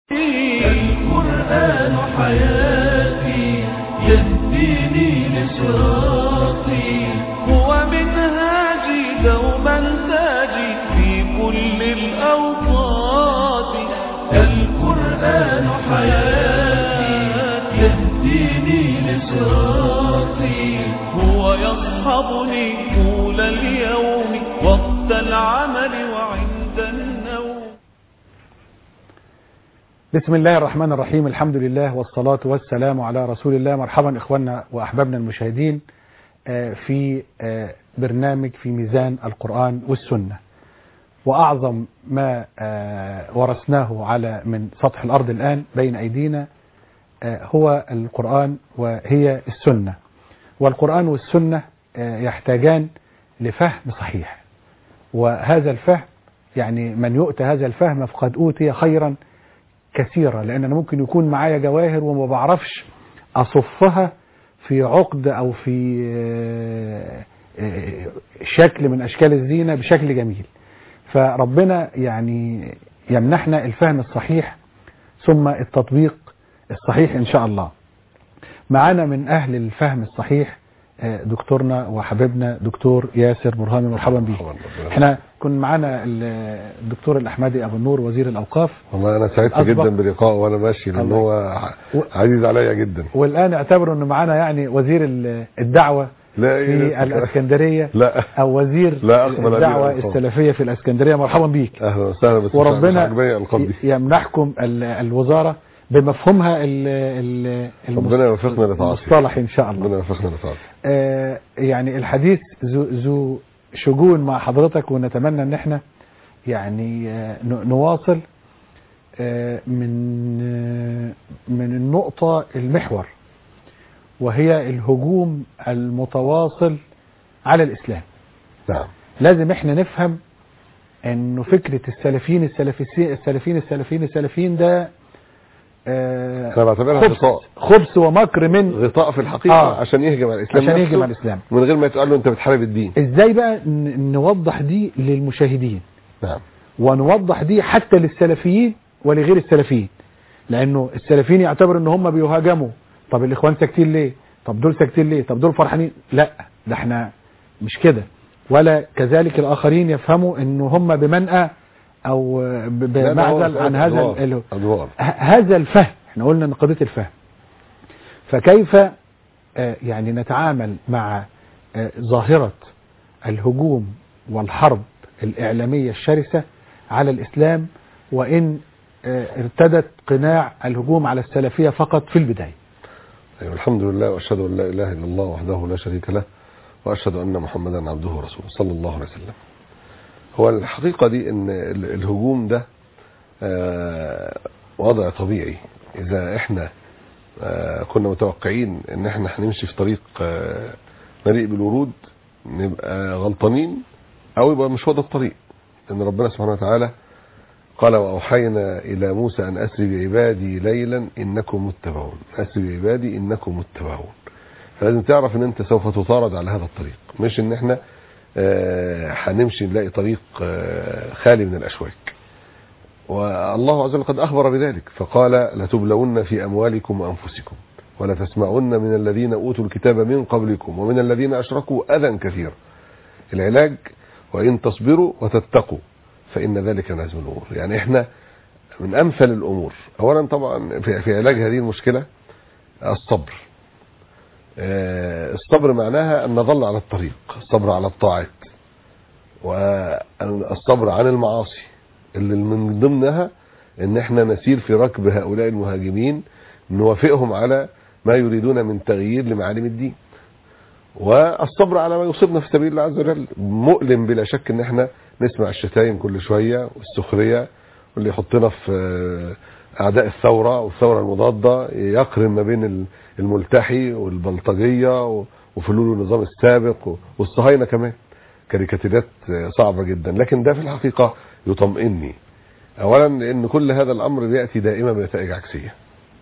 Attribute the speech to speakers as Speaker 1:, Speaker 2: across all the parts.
Speaker 1: القرآن حياتي يهديني لصراطي هو منهاجي دوما تاجي في كل الأوقات القرآن حياتي يهديني لصراطي هو يصحبني طول اليوم وقت العمل وعند النوم
Speaker 2: بسم الله الرحمن الرحيم الحمد لله والصلاة والسلام على رسول الله مرحبا إخواننا وأحبابنا المشاهدين آه، في آه، برنامج في ميزان القرآن والسنة وأعظم ما آه، ورثناه على من سطح الأرض الآن بين أيدينا آه، هو القرآن وهي السنة والقرآن والسنة آه، يحتاجان لفهم صحيح وهذا الفهم يعني من يؤتى هذا الفهم فقد أوتي خيرا كثيرة لأن أنا ممكن يكون معايا جواهر وما بعرفش أصفها في عقد أو في آه، آه، شكل من أشكال الزينة بشكل جميل فربنا يعني يمنحنا الفهم الصحيح ثم التطبيق الصحيح إن شاء الله معانا من أهل الفهم الصحيح آه، دكتورنا وحبيبنا دكتور ياسر برهامي مرحبا بيه احنا كنا معانا ال- الدكتور الأحمدي أبو النور وزير الأوقاف
Speaker 3: والله انا سعدت
Speaker 2: أسبق.
Speaker 3: جدا بلقائه وانا ماشي لان
Speaker 2: الله.
Speaker 3: هو
Speaker 2: و-
Speaker 3: عزيز عليا جدا
Speaker 2: والآن اعتبروا أنه معانا يعني وزير ال- الدعوة
Speaker 3: لا
Speaker 2: في الاسكندرية
Speaker 3: لا
Speaker 2: او وزير
Speaker 3: لا أقبل
Speaker 2: الدعوة
Speaker 3: أبي الألقاب.
Speaker 2: السلفية في الاسكندرية مرحبا بيك
Speaker 3: اهلا وسهلا بس مش
Speaker 2: وربنا
Speaker 3: عاجباني الالقاب دي
Speaker 2: ي- يمنحكم ال- الوزارة بمفهومها ال- ال- المص-
Speaker 3: ربنا يوفقنا لطاعته
Speaker 2: المصطلح ان شاء الله
Speaker 3: ربنا يوفقنا لطاعته
Speaker 2: آه، يعني الحديث ذو, ذو شجون مع حضرتك ونتمنى ان احنا يعني آه، ن- نواصل آه، من آه، من النقطة المحور وهي الهجوم المتواصل على الإسلام
Speaker 3: نعم
Speaker 2: لازم احنا نفهم انه فكرة السلفيين السلفيين السلفيين السلفيين السلفيين ده آه،
Speaker 3: انا بعتبرها
Speaker 2: خبث
Speaker 3: غطاء
Speaker 2: خبث ومكر من
Speaker 3: غطاء في الحقيقه
Speaker 2: آه.
Speaker 3: عشان يهجم على الاسلام
Speaker 2: عشان
Speaker 3: نفسه
Speaker 2: يهجم على الإسلام
Speaker 3: من غير ما يتقال له انت بتحارب الدين
Speaker 2: ازاي بقى ن- نوضح دي للمشاهدين
Speaker 3: نعم
Speaker 2: ونوضح دي حتى للسلفيين ولغير السلفيين لانه السلفيين يعتبروا ان هم بيهاجموا طب الاخوان ساكتين ليه طب دول ساكتين ليه طب دول فرحانين لا ده احنا مش كده ولا كذلك الاخرين يفهموا ان هم بمنأى او ب-
Speaker 3: لا، ده هو
Speaker 2: بمعزل عن هذا
Speaker 3: أدوار.
Speaker 2: ال-
Speaker 3: ادوار
Speaker 2: ه- هذا الفهم احنا قلنا ان قضيه الفهم فكيف آه، يعني نتعامل مع آه، ظاهره الهجوم والحرب الاعلاميه الشرسه على الاسلام وان آه، ارتدت قناع الهجوم على السلفيه فقط في البدايه
Speaker 3: أيوة الحمد لله واشهد ان لا اله الا الله وحده لا شريك له واشهد ان محمدا عبده ورسوله صلى الله عليه وسلم هو الحقيقه دي ان ال- الهجوم ده آه، وضع طبيعي اذا احنا آه، كنا متوقعين ان احنا هنمشي في طريق آه، مليء بالورود نبقى غلطانين او يبقى مش هو ده الطريق ان ربنا سبحانه وتعالى قال واوحينا الى موسى ان اسري بعبادي ليلا انكم متبعون اسري بعبادي انكم متبعون فلازم تعرف ان انت سوف تطارد على هذا الطريق مش ان احنا آه، هنمشي نلاقي طريق آه، خالي من الاشواك والله عز وجل قد اخبر بذلك فقال لتبلون في اموالكم وانفسكم ولتسمعن من الذين اوتوا الكتاب من قبلكم ومن الذين اشركوا اذى كثيرا العلاج وان تصبروا وتتقوا فان ذلك من عزم الامور يعني احنا من امثل الامور اولا طبعا في, في علاج هذه المشكله الصبر آه، الصبر معناها ان نظل على الطريق الصبر على الطاعات والصبر عن المعاصي اللي من ضمنها ان احنا نسير في ركب هؤلاء المهاجمين نوافقهم على ما يريدون من تغيير لمعالم الدين والصبر على ما يصيبنا في سبيل الله عز وجل مؤلم بلا شك ان احنا نسمع الشتايم كل شويه والسخريه واللي يحطنا في آه، اعداء الثوره والثوره المضاده يقرن ما بين الملتحي والبلطجيه و- وفلول النظام السابق والصهاينه كمان كاريكاتيرات آه، صعبه جدا لكن ده في الحقيقه يطمئني اولا لان كل هذا الامر بياتي دائما بنتائج عكسيه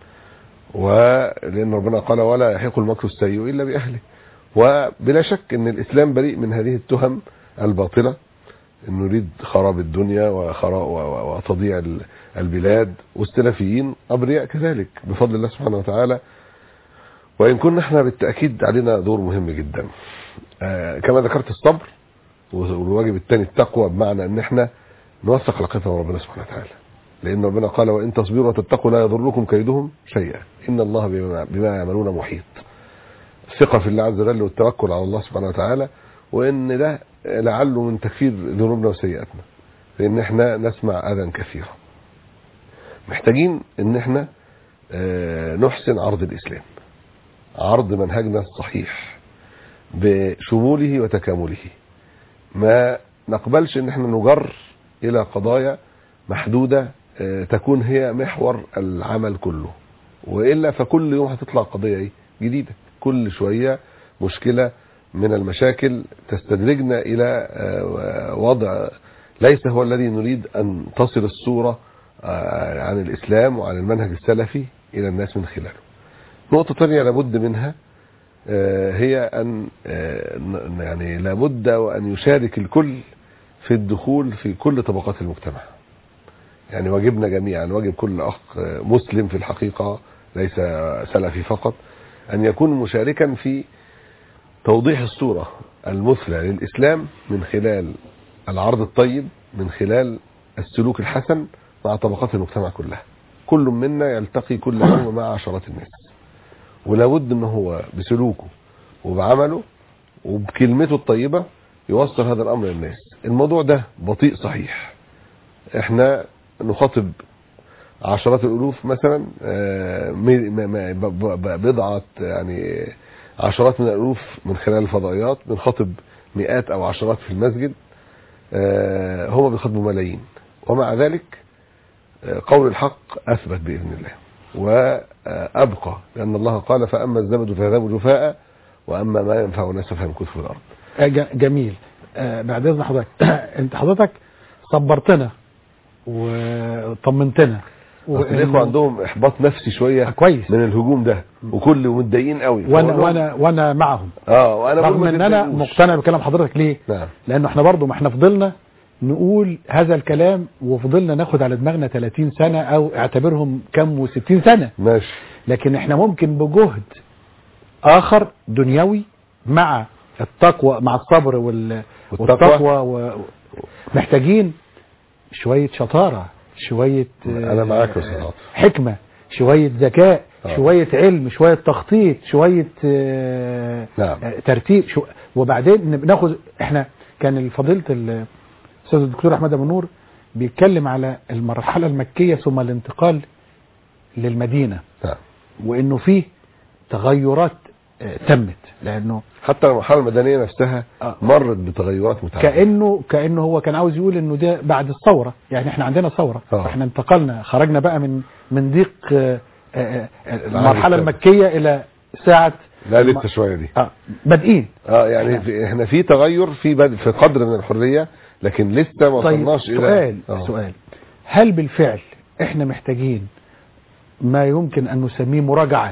Speaker 3: ولان ربنا قال ولا يحيق المكر السيء الا باهله وبلا شك ان الاسلام بريء من هذه التهم الباطله نريد خراب الدنيا وخرا- و- و- وتضييع ال- البلاد والسلفيين ابرياء كذلك بفضل الله سبحانه وتعالى وان كنا احنا بالتاكيد علينا دور مهم جدا آه كما ذكرت الصبر والواجب الثاني التقوى بمعنى ان احنا نوثق علاقتنا بربنا سبحانه وتعالى لان ربنا قال وان تصبروا وتتقوا لا يضركم كيدهم شيئا ان الله بما, بما يعملون محيط الثقه في الله عز وجل والتوكل على الله سبحانه وتعالى وان ده لعله من تكفير ذنوبنا وسيئاتنا لان احنا نسمع اذى كثيرا محتاجين ان احنا آه، نحسن عرض الاسلام عرض منهجنا الصحيح بشموله وتكامله ما نقبلش ان احنا نجر الى قضايا محدودة آه، تكون هي محور العمل كله وإلا فكل يوم هتطلع قضية ايه جديدة كل شوية مشكلة من المشاكل تستدرجنا إلى آه، وضع ليس هو الذي نريد أن تصل الصورة آه، عن الإسلام وعن المنهج السلفي إلى الناس من خلاله نقطة تانية لابد منها آه، هي أن آه، ن- يعني لابد وأن يشارك الكل في الدخول في كل طبقات المجتمع يعني واجبنا جميعا واجب كل أخ آه، مسلم في الحقيقة ليس سلفي فقط أن يكون مشاركا في توضيح الصورة المثلى للإسلام من خلال العرض الطيب من خلال السلوك الحسن مع طبقات المجتمع كلها كل منا يلتقي كل يوم مع عشرات الناس ولابد ان هو بسلوكه وبعمله وبكلمته الطيبة يوصل هذا الامر للناس الموضوع ده بطيء صحيح احنا نخاطب عشرات الالوف مثلا آه، مي- ما- ما- ب- ب- بضعة يعني عشرات من الالوف من خلال الفضائيات بنخاطب مئات او عشرات في المسجد آه، هم بيخاطبوا ملايين ومع ذلك آه، قول الحق اثبت باذن الله وابقى لان الله قال فاما الزبد فيذهب جفاء واما ما ينفع الناس فيمكث في الارض
Speaker 2: آه، ج- جميل آه، بعد اذن حضرتك انت حضرتك صبرتنا وطمنتنا
Speaker 3: اصل
Speaker 2: وإنه-
Speaker 3: الاخوه عندهم احباط نفسي شويه
Speaker 2: آه، كويس
Speaker 3: من الهجوم ده وكل متضايقين قوي
Speaker 2: وانا
Speaker 3: فأقول لهم-
Speaker 2: وانا وانا معهم
Speaker 3: اه وانا بقول
Speaker 2: رغم
Speaker 3: ما
Speaker 2: ان انا
Speaker 3: تتضايقوش.
Speaker 2: مقتنع بكلام حضرتك ليه
Speaker 3: نعم
Speaker 2: لانه احنا برضو ما احنا فضلنا نقول هذا الكلام وفضلنا ناخد على دماغنا 30 سنة او اعتبرهم كم و60 سنة
Speaker 3: ماشي
Speaker 2: لكن احنا ممكن بجهد اخر دنيوي مع التقوى مع الصبر وال
Speaker 3: والتقوى.
Speaker 2: والتقوى و... محتاجين شوية شطارة شوية
Speaker 3: أنا
Speaker 2: آه،
Speaker 3: معاك يا أستاذ عاطف.
Speaker 2: حكمة شوية ذكاء
Speaker 3: آه.
Speaker 2: شوية علم شوية تخطيط شوية آه،
Speaker 3: نعم.
Speaker 2: آه، ترتيب شو وبعدين ناخد احنا كان فضيلة الاستاذ الدكتور احمد ابو نور بيتكلم على المرحلة المكية ثم الانتقال للمدينة
Speaker 3: نعم
Speaker 2: وانه فيه تغيرات آه، تمت لانه
Speaker 3: حتى المرحله المدنيه نفسها
Speaker 2: آه.
Speaker 3: مرت بتغيرات متعدده
Speaker 2: كانه كانه هو كان عاوز يقول انه ده بعد الثوره يعني احنا عندنا ثوره
Speaker 3: آه.
Speaker 2: فاحنا انتقلنا خرجنا بقى من من ضيق آه، آه، آه، المرحله
Speaker 3: الثاني.
Speaker 2: المكيه الى ساعه
Speaker 3: لا لسه شويه دي
Speaker 2: اه بادئين
Speaker 3: اه يعني في احنا في تغير في بد... في قدر من الحريه لكن لسه ما
Speaker 2: طيب
Speaker 3: وصلناش الى
Speaker 2: سؤال
Speaker 3: آه.
Speaker 2: سؤال هل بالفعل احنا محتاجين ما يمكن ان نسميه مراجعات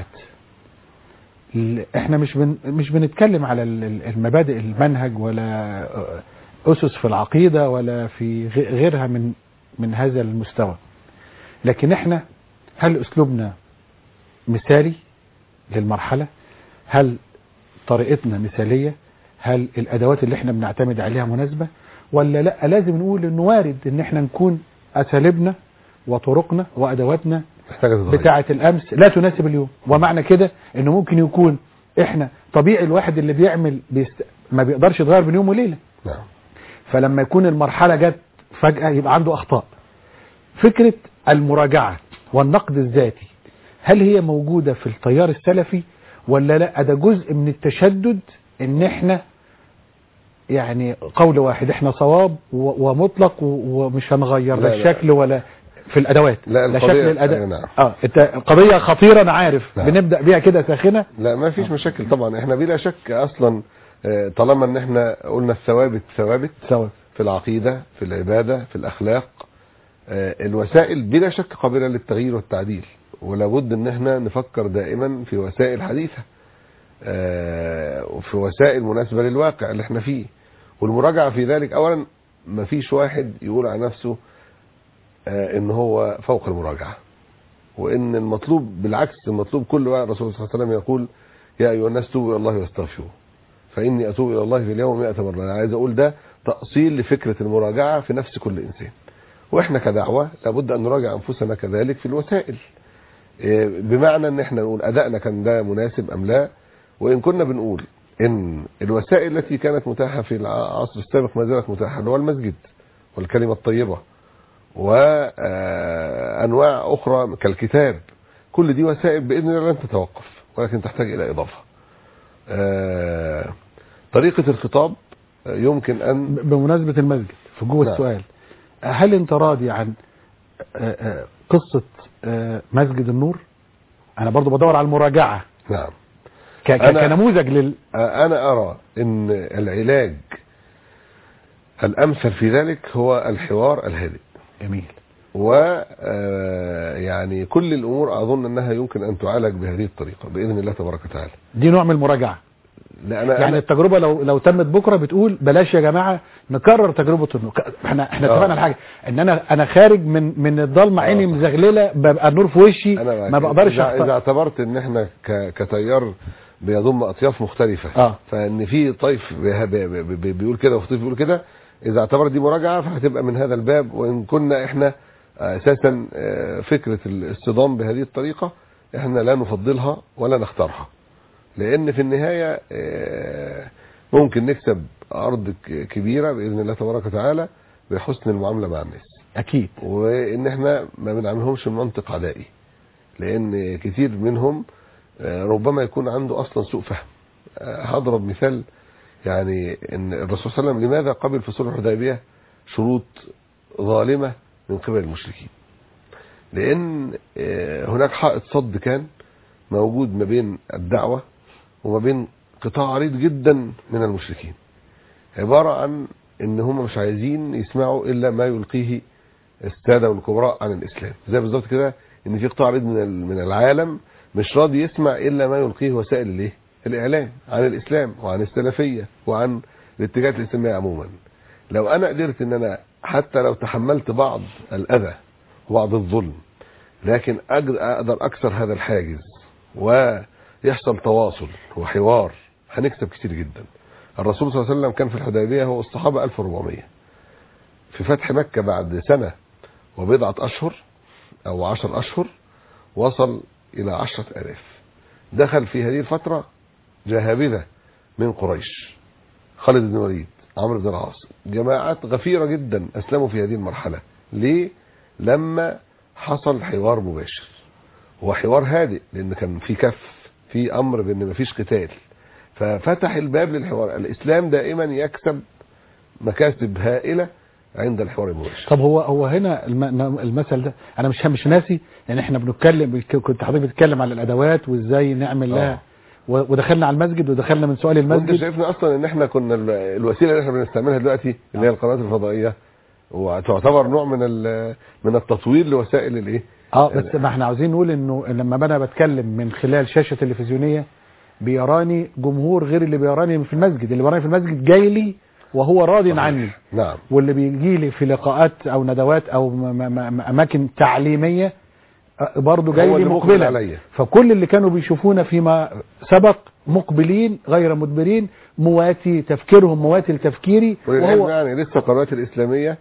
Speaker 2: ال- احنا مش بن مش بنتكلم على ال- ال- المبادئ المنهج ولا اسس في العقيده ولا في غ- غيرها من من هذا المستوى لكن احنا هل اسلوبنا مثالي للمرحله هل طريقتنا مثاليه هل الادوات اللي احنا بنعتمد عليها مناسبه ولا لا لازم نقول انه وارد ان احنا نكون اساليبنا وطرقنا وادواتنا
Speaker 3: محتاجه تتغير
Speaker 2: بتاعه الامس لا تناسب اليوم ومعنى كده انه ممكن يكون احنا طبيعي الواحد اللي بيعمل بيست... ما بيقدرش يتغير بين يوم وليله
Speaker 3: نعم
Speaker 2: فلما يكون المرحله جت فجاه يبقى عنده اخطاء فكره المراجعه والنقد الذاتي هل هي موجوده في التيار السلفي ولا لا ده جزء من التشدد ان احنا يعني قول واحد احنا صواب و- ومطلق و- ومش هنغير
Speaker 3: لا،
Speaker 2: لا
Speaker 3: لا.
Speaker 2: الشكل ولا في الادوات
Speaker 3: لا،
Speaker 2: لا
Speaker 3: القضية-
Speaker 2: شكل الاداء
Speaker 3: أي نعم.
Speaker 2: اه انت القضيه خطيره انا عارف
Speaker 3: نعم.
Speaker 2: بنبدا بيها كده ساخنه
Speaker 3: لا ما فيش مشاكل طبعا احنا بلا شك اصلا آه، طالما ان احنا قلنا الثوابت ثوابت
Speaker 2: سوا
Speaker 3: في العقيده في العباده في الاخلاق آه، الوسائل بلا شك قابله للتغيير والتعديل ولا بد ان احنا نفكر دائما في وسائل حديثه آه، وفي وسائل مناسبه للواقع اللي احنا فيه والمراجعه في ذلك اولا مفيش واحد يقول عن نفسه آه، ان هو فوق المراجعه وان المطلوب بالعكس المطلوب كل واحد الرسول صلى الله عليه وسلم يقول يا ايها الناس توبوا الى الله واستغفروا فاني اتوب الى الله في اليوم 100 مره انا عايز اقول ده تاصيل لفكره المراجعه في نفس كل انسان واحنا كدعوه لابد ان نراجع انفسنا كذلك في الوسائل إيه، بمعنى ان احنا نقول ادائنا كان ده مناسب ام لا وان كنا بنقول ان الوسائل التي كانت متاحه في العصر السابق ما زالت متاحه اللي هو المسجد والكلمه الطيبه وانواع اخرى كالكتاب كل دي وسائل باذن الله لن تتوقف ولكن تحتاج الى اضافه آه، طريقه الخطاب آه، يمكن ان
Speaker 2: بمناسبة المسجد في جوه
Speaker 3: نعم.
Speaker 2: السؤال هل انت راضي عن آه، آه، قصة آه، مسجد النور انا برضو بدور على المراجعة
Speaker 3: نعم
Speaker 2: ك- ك-
Speaker 3: أنا-
Speaker 2: كنموذج لل
Speaker 3: آه، انا ارى ان العلاج الامثل في ذلك هو الحوار الهادئ
Speaker 2: جميل
Speaker 3: و آه، يعني كل الامور اظن انها يمكن ان تعالج بهذه الطريقه باذن الله تبارك وتعالى
Speaker 2: دي نوع من المراجعة
Speaker 3: لا انا
Speaker 2: يعني
Speaker 3: أنا
Speaker 2: التجربة لو لو تمت بكرة بتقول بلاش يا جماعة نكرر تجربة النور ك- احنا احنا
Speaker 3: آه.
Speaker 2: اتفقنا على حاجة ان انا انا خارج من من الضلمة عيني
Speaker 3: آه.
Speaker 2: مزغللة ببقى النور في وشي
Speaker 3: انا
Speaker 2: ما بقدرش
Speaker 3: اذا,
Speaker 2: أخطأ.
Speaker 3: إذا اعتبرت ان احنا ك- كتيار بيضم اطياف مختلفه
Speaker 2: اه
Speaker 3: فان في طيف بي- بي- بي- بيقول كده وطيف بيقول كده اذا اعتبرت دي مراجعه فهتبقى من هذا الباب وان كنا احنا اساسا آه، فكره الاصطدام بهذه الطريقه احنا لا نفضلها ولا نختارها لان في النهايه آه، ممكن نكسب ارض ك- كبيره باذن الله تبارك وتعالى بحسن المعامله مع الناس
Speaker 2: اكيد
Speaker 3: وان احنا ما بنعملهمش بمنطق عدائي لان كتير منهم آه، ربما يكون عنده اصلا سوء فهم آه، هضرب مثال يعني ان الرسول صلى الله عليه وسلم لماذا قبل في صلح الحديبيه شروط ظالمه من قبل المشركين لان آه، هناك حائط صد كان موجود ما بين الدعوه وما بين قطاع عريض جدا من المشركين عباره عن ان هم مش عايزين يسمعوا الا ما يلقيه الساده والكبراء عن الاسلام زي بالظبط كده ان في قطاع عريض من ال- من العالم مش راضي يسمع الا ما يلقيه وسائل الايه الاعلام عن الاسلام وعن السلفيه وعن الاتجاهات الاسلاميه عموما لو انا قدرت ان انا حتى لو تحملت بعض الاذى وبعض الظلم لكن أقدر, اقدر اكسر هذا الحاجز ويحصل تواصل وحوار هنكسب كتير جدا الرسول صلى الله عليه وسلم كان في الحديبيه هو الصحابه 1400 في فتح مكة بعد سنة وبضعة أشهر أو عشر أشهر وصل إلى عشرة ألاف دخل في هذه الفترة جهابذة من قريش خالد بن الوليد عمرو بن العاص جماعات غفيرة جدا أسلموا في هذه المرحلة ليه؟ لما حصل حوار مباشر هو حوار هادئ لأن كان في كف في أمر بأن مفيش قتال ففتح الباب للحوار الإسلام دائما يكسب مكاسب هائلة عند الحوار المباشر
Speaker 2: طب هو هو هنا الم- المثل ده انا مش مش ناسي يعني احنا بنتكلم كنت حضرتك بتتكلم على الادوات وازاي نعمل لها
Speaker 3: آه.
Speaker 2: و- ودخلنا على المسجد ودخلنا من سؤال
Speaker 3: وانت
Speaker 2: المسجد
Speaker 3: شايفنا اصلا ان احنا كنا ال- الوسيله اللي احنا بنستعملها دلوقتي اللي هي القنوات الفضائيه وتعتبر نوع من ال- من التطوير لوسائل الايه
Speaker 2: اه بس ما احنا عاوزين نقول انه لما انا بتكلم من خلال شاشه تلفزيونيه بيراني جمهور غير اللي بيراني في المسجد اللي بيراني في المسجد جاي لي وهو راض عني
Speaker 3: نعم
Speaker 2: واللي بيجي لي في لقاءات او ندوات او م- م- م- اماكن تعليميه آه، برضه جاي
Speaker 3: هو
Speaker 2: لي
Speaker 3: اللي مقبل
Speaker 2: مقبلا
Speaker 3: عليا.
Speaker 2: فكل اللي كانوا بيشوفونا فيما سبق مقبلين غير مدبرين مواتي تفكيرهم مواتي لتفكيري
Speaker 3: وللعلم
Speaker 2: وهو
Speaker 3: يعني لسه القنوات الاسلاميه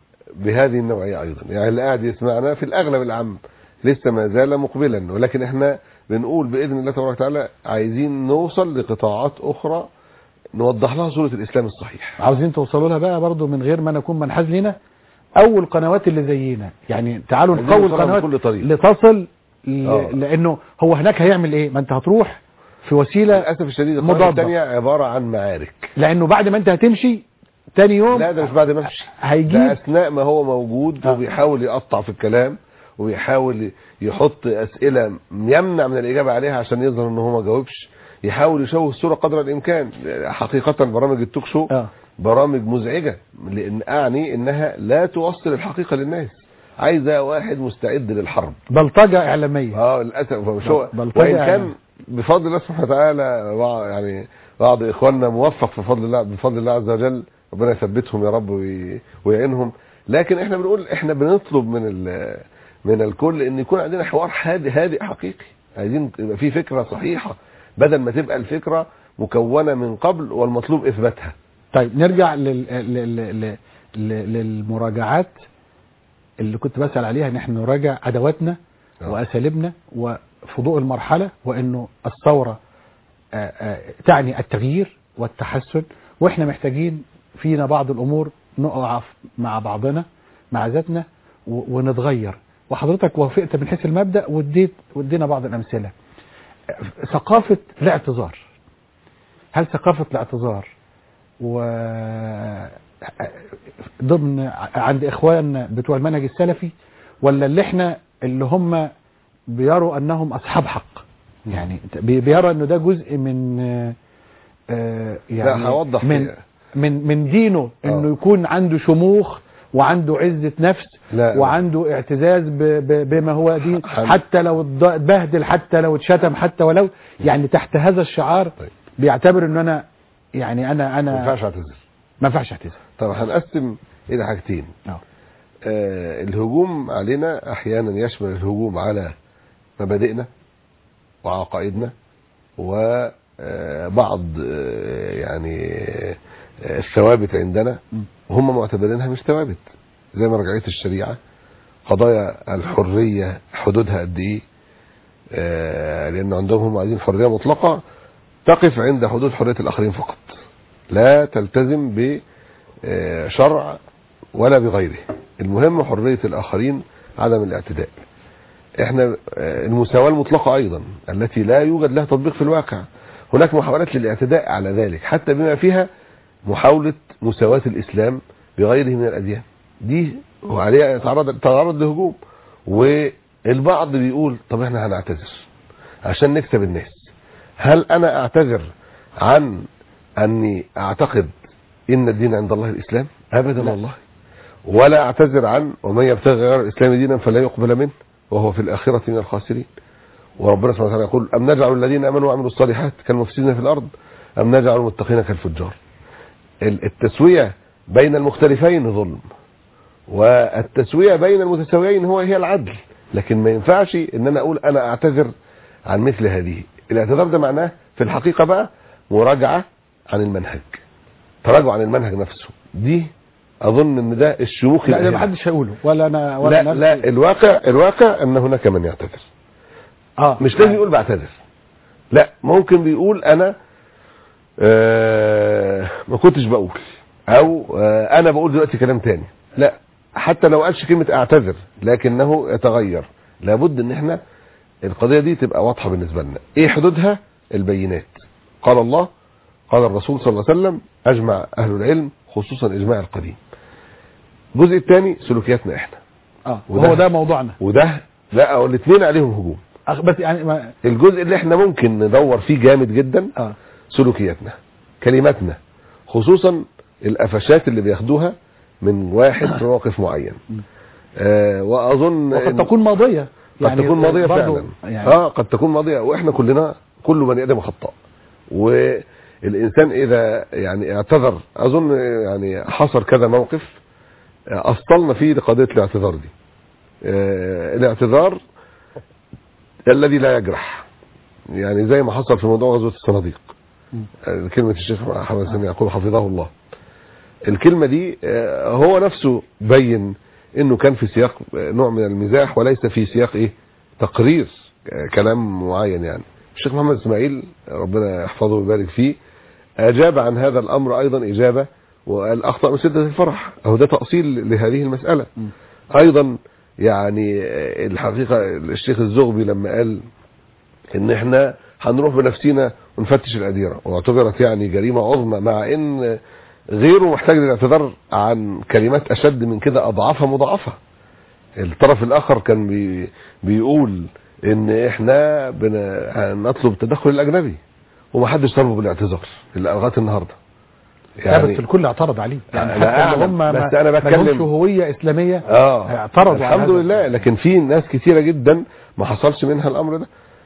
Speaker 3: بهذه النوعيه ايضا يعني اللي قاعد يسمعنا في الاغلب العام لسه ما زال مقبلا ولكن احنا بنقول باذن الله تبارك وتعالى عايزين نوصل لقطاعات اخرى نوضح لها صوره الاسلام الصحيح
Speaker 2: عاوزين توصلوا لها بقى برضه من غير ما نكون منحاز لينا او القنوات اللي زينا يعني تعالوا
Speaker 3: عايزين
Speaker 2: نقوي
Speaker 3: نوصلها
Speaker 2: القنوات
Speaker 3: بكل طريق.
Speaker 2: لتصل ل...
Speaker 3: آه.
Speaker 2: لانه هو هناك هيعمل ايه ما انت هتروح في وسيله
Speaker 3: للاسف الشديد القناه
Speaker 2: مضادة.
Speaker 3: الثانيه عباره عن معارك
Speaker 2: لانه بعد ما انت هتمشي تاني يوم
Speaker 3: لا ده مش بعد ما امشي ده
Speaker 2: هيجيب
Speaker 3: اثناء ما هو موجود
Speaker 2: آه.
Speaker 3: وبيحاول يقطع في الكلام وبيحاول يحط اسئله يمنع من الاجابه عليها عشان يظهر ان هو ما جاوبش يحاول يشوه الصوره قدر الامكان حقيقه برامج التوك شو
Speaker 2: اه
Speaker 3: برامج مزعجه لان اعني انها لا توصل الحقيقه للناس عايزه واحد مستعد للحرب
Speaker 2: بلطجه اعلاميه
Speaker 3: اه للاسف مش هو
Speaker 2: بلطجة
Speaker 3: وان
Speaker 2: يعني.
Speaker 3: كان بفضل الله سبحانه وتعالى بعض- يعني بعض اخواننا موفق في فضل الله بفضل الله عز وجل ربنا يثبتهم يا رب وي- ويعينهم لكن احنا بنقول احنا بنطلب من ال- من الكل ان يكون عندنا حوار هادئ هادئ حقيقي عايزين يبقى في فكره صحيحه بدل ما تبقى الفكره مكونه من قبل والمطلوب اثباتها
Speaker 2: طيب نرجع لل... لل... لل... لل... للمراجعات اللي كنت بسأل عليها ان احنا نراجع ادواتنا
Speaker 3: آه.
Speaker 2: واساليبنا وفي ضوء المرحله وانه الثوره آه، آه، تعني التغيير والتحسن واحنا محتاجين فينا بعض الامور نقف مع بعضنا مع ذاتنا و- ونتغير وحضرتك وافقت من حيث المبدا واديت وادينا بعض الامثله آه، ثقافه الاعتذار هل ثقافه الاعتذار و ضمن عند اخواننا بتوع المنهج السلفي ولا اللي احنا اللي هم بيروا انهم اصحاب حق يعني بي- بيرى انه ده جزء من آه، آه، يعني
Speaker 3: لا هوضح
Speaker 2: من
Speaker 3: فيها.
Speaker 2: من من دينه انه
Speaker 3: آه.
Speaker 2: يكون عنده شموخ وعنده عزة نفس
Speaker 3: لا.
Speaker 2: وعنده اعتزاز ب- ب- بما هو دين
Speaker 3: حل.
Speaker 2: حتى لو اتض- اتبهدل حتى لو اتشتم حتى ولو يعني تحت هذا الشعار
Speaker 3: طيب.
Speaker 2: بيعتبر ان انا يعني انا
Speaker 3: ما
Speaker 2: انا
Speaker 3: ينفعش اعتذر
Speaker 2: ما ينفعش اعتذر
Speaker 3: طب هنقسم الى حاجتين
Speaker 2: اه
Speaker 3: آه الهجوم علينا احيانا يشمل الهجوم على مبادئنا وعقائدنا وبعض يعني آه، الثوابت عندنا
Speaker 2: م.
Speaker 3: هم معتبرينها مش ثوابت زي مرجعيه الشريعه قضايا الحريه حدودها قد ايه آه، لان عندهم هم عايزين حريه مطلقه تقف عند حدود حريه الاخرين فقط لا تلتزم بشرع ولا بغيره المهم حريه الاخرين عدم الاعتداء احنا آه، المساواه المطلقه ايضا التي لا يوجد لها تطبيق في الواقع هناك محاولات للاعتداء على ذلك حتى بما فيها محاوله مساواه الاسلام بغيره من الاديان دي وعليها تعرض تعرض لهجوم والبعض بيقول طب احنا هنعتذر عشان نكسب الناس هل انا اعتذر عن اني اعتقد ان الدين عند الله الاسلام ابدا
Speaker 2: لا.
Speaker 3: والله ولا اعتذر عن ومن يبتغي غير الاسلام دينا فلا يقبل منه وهو في الاخره من الخاسرين وربنا سبحانه وتعالى يقول ام نجعل الذين امنوا وعملوا الصالحات كالمفسدين في الارض ام نجعل المتقين كالفجار ال- التسويه بين المختلفين ظلم والتسويه بين المتساويين هو هي العدل لكن ما ينفعش ان انا اقول انا اعتذر عن مثل هذه الاعتذار ده معناه في الحقيقه بقى مراجعه عن المنهج تراجع عن المنهج نفسه دي اظن ان ده الشموخ
Speaker 2: لا ده
Speaker 3: الأهلة.
Speaker 2: ما حدش هيقوله ولا انا ولا
Speaker 3: لا
Speaker 2: نفسي.
Speaker 3: لا الواقع الواقع ان هناك من يعتذر
Speaker 2: اه
Speaker 3: مش لازم يقول بعتذر لا ممكن بيقول انا آه ما كنتش بقول او آه انا بقول دلوقتي كلام تاني لا حتى لو قالش كلمة اعتذر لكنه يتغير لابد ان احنا القضية دي تبقى واضحة بالنسبة لنا ايه حدودها البينات قال الله قال الرسول صلى الله عليه وسلم اجمع اهل العلم خصوصا اجماع القديم الجزء الثاني سلوكياتنا احنا
Speaker 2: اه
Speaker 3: وده-
Speaker 2: هو ده موضوعنا
Speaker 3: وده لا الاثنين عليهم هجوم
Speaker 2: أخ- بس يعني ما
Speaker 3: الجزء اللي احنا ممكن ندور فيه جامد جدا
Speaker 2: اه
Speaker 3: سلوكياتنا كلماتنا خصوصا القفشات اللي بياخدوها من واحد في موقف معين آه واظن
Speaker 2: وقد
Speaker 3: إن-
Speaker 2: تكون ماضيه
Speaker 3: قد تكون ماضيه
Speaker 2: برضو
Speaker 3: فعلا
Speaker 2: يعني
Speaker 3: اه قد تكون ماضيه واحنا كلنا كل بني ادم خطاء والانسان اذا يعني اعتذر اظن يعني حصل كذا موقف آه، اصلنا فيه لقضيه الاعتذار دي آه، الاعتذار الذي لا يجرح يعني زي ما حصل في موضوع غزوه الصناديق
Speaker 2: مم.
Speaker 3: آه، كلمه الشيخ محمد سامي يعقوب حفظه الله الكلمه دي آه، هو نفسه بين انه كان في سياق آه، نوع من المزاح وليس في سياق ايه تقرير آه، كلام معين يعني الشيخ محمد اسماعيل ربنا يحفظه ويبارك فيه اجاب عن هذا الامر ايضا اجابه وقال اخطا من شده الفرح اهو ده تاصيل لهذه المساله
Speaker 2: مم.
Speaker 3: ايضا يعني آه، الحقيقه الشيخ الزغبي لما قال ان احنا هنروح بنفسنا ونفتش الاديره واعتبرت يعني جريمه عظمى مع ان غيره محتاج للاعتذار عن كلمات اشد من كده اضعافها مضاعفه الطرف الاخر كان بي بيقول ان احنا بنطلب التدخل الاجنبي ومحدش طلبه بالاعتذار اللي لغايه النهارده
Speaker 2: لا بس الكل اعترض عليه يعني
Speaker 3: لا
Speaker 2: حتى اللي
Speaker 3: أعلم،
Speaker 2: هم ما
Speaker 3: بس أنا
Speaker 2: ما
Speaker 3: بتكلم-
Speaker 2: لهمش هويه اسلاميه
Speaker 3: اه
Speaker 2: اعترضوا على
Speaker 3: الحمد
Speaker 2: هذا.
Speaker 3: لله لكن في ناس كتيره جدا ما حصلش منها الامر ده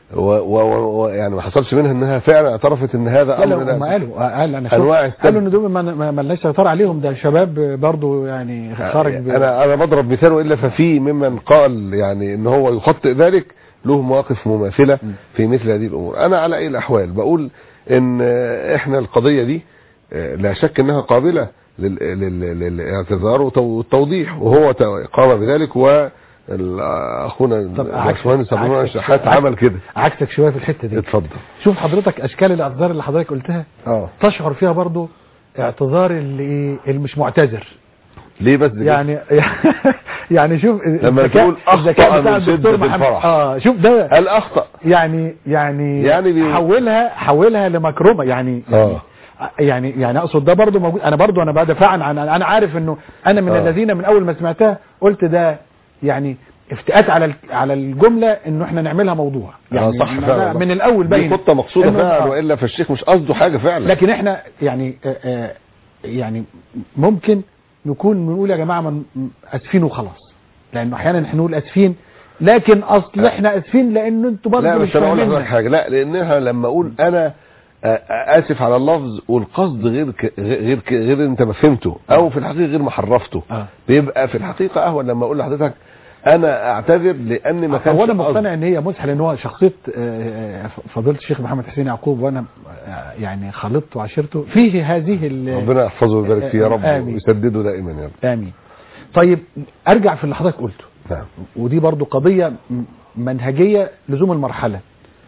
Speaker 3: و و و يعني ما حصلش منها انها فعلا اعترفت ان هذا
Speaker 2: لا
Speaker 3: امر
Speaker 2: لا هم
Speaker 3: لا-
Speaker 2: قالوا قال انا شفت
Speaker 3: أنواع السب.
Speaker 2: قالوا ان دول ما- ما ما لناش سيطره عليهم ده شباب برضو يعني خارج ب-
Speaker 3: انا انا بضرب مثال والا ففي ممن قال يعني ان هو يخطئ ذلك له مواقف مماثله في مثل هذه الامور انا على اي الاحوال بقول ان احنا القضيه دي لا شك انها قابله لل- لل- للاعتذار وتو- والتوضيح وهو ت- قام بذلك و اخونا
Speaker 2: طب عكس-
Speaker 3: الباشمهندس ابو نور
Speaker 2: عكس-
Speaker 3: الشحات
Speaker 2: عكس-
Speaker 3: عمل كده
Speaker 2: عكسك شويه في الحته دي
Speaker 3: اتفضل
Speaker 2: شوف حضرتك اشكال الاعتذار اللي حضرتك قلتها
Speaker 3: اه
Speaker 2: تشعر فيها برضو اعتذار اللي ايه اللي مش معتذر
Speaker 3: ليه بس كده؟
Speaker 2: يعني يعني شوف
Speaker 3: لما
Speaker 2: الذكاء-
Speaker 3: تقول أخطأ
Speaker 2: الذكاء بتاع
Speaker 3: من شدة
Speaker 2: الدكتور محمد
Speaker 3: الفرح.
Speaker 2: اه شوف ده
Speaker 3: هل اخطا
Speaker 2: يعني يعني
Speaker 3: يعني بي-
Speaker 2: حولها حولها لمكرمه يعني
Speaker 3: اه
Speaker 2: يعني يعني اقصد ده برضو موجود انا برضو انا بدافع عن عن- انا عارف انه انا من
Speaker 3: آه.
Speaker 2: الذين من اول ما سمعتها قلت ده يعني افتئات على ال- على الجمله انه احنا نعملها موضوع يعني
Speaker 3: آه صح
Speaker 2: أنا
Speaker 3: فعلا
Speaker 2: من الاول باين
Speaker 3: دي خطه مقصوده
Speaker 2: إنه-
Speaker 3: فعلا
Speaker 2: آه.
Speaker 3: والا فالشيخ مش قصده حاجه فعلا
Speaker 2: لكن احنا يعني آه، آه، يعني ممكن نكون بنقول يا جماعه من اسفين وخلاص لانه احيانا احنا نقول اسفين لكن اصل احنا اسفين لان انتوا برضه
Speaker 3: لا
Speaker 2: مش
Speaker 3: بس انا اقول
Speaker 2: فاهميننا.
Speaker 3: لحضرتك حاجه لا لانها لما اقول انا آه، آه، اسف على اللفظ والقصد غير ك... غير ك... غير انت ما فهمته او في الحقيقه غير ما حرفته
Speaker 2: آه.
Speaker 3: بيبقى في الحقيقه اهون لما اقول لحضرتك انا اعتذر لان ما كانش
Speaker 2: هو انا
Speaker 3: قصدي.
Speaker 2: مقتنع ان هي مزحه لان هو شخصيه آه، آه، فضيله الشيخ محمد حسين يعقوب وانا آه، يعني خلطت وعشرته فيه هذه ال-
Speaker 3: ربنا يحفظه ويبارك فيه يا رب
Speaker 2: آمين.
Speaker 3: ويسدده دائما يا رب
Speaker 2: امين طيب ارجع في اللي حضرتك قلته
Speaker 3: نعم
Speaker 2: ودي برضو قضية م- منهجية لزوم المرحلة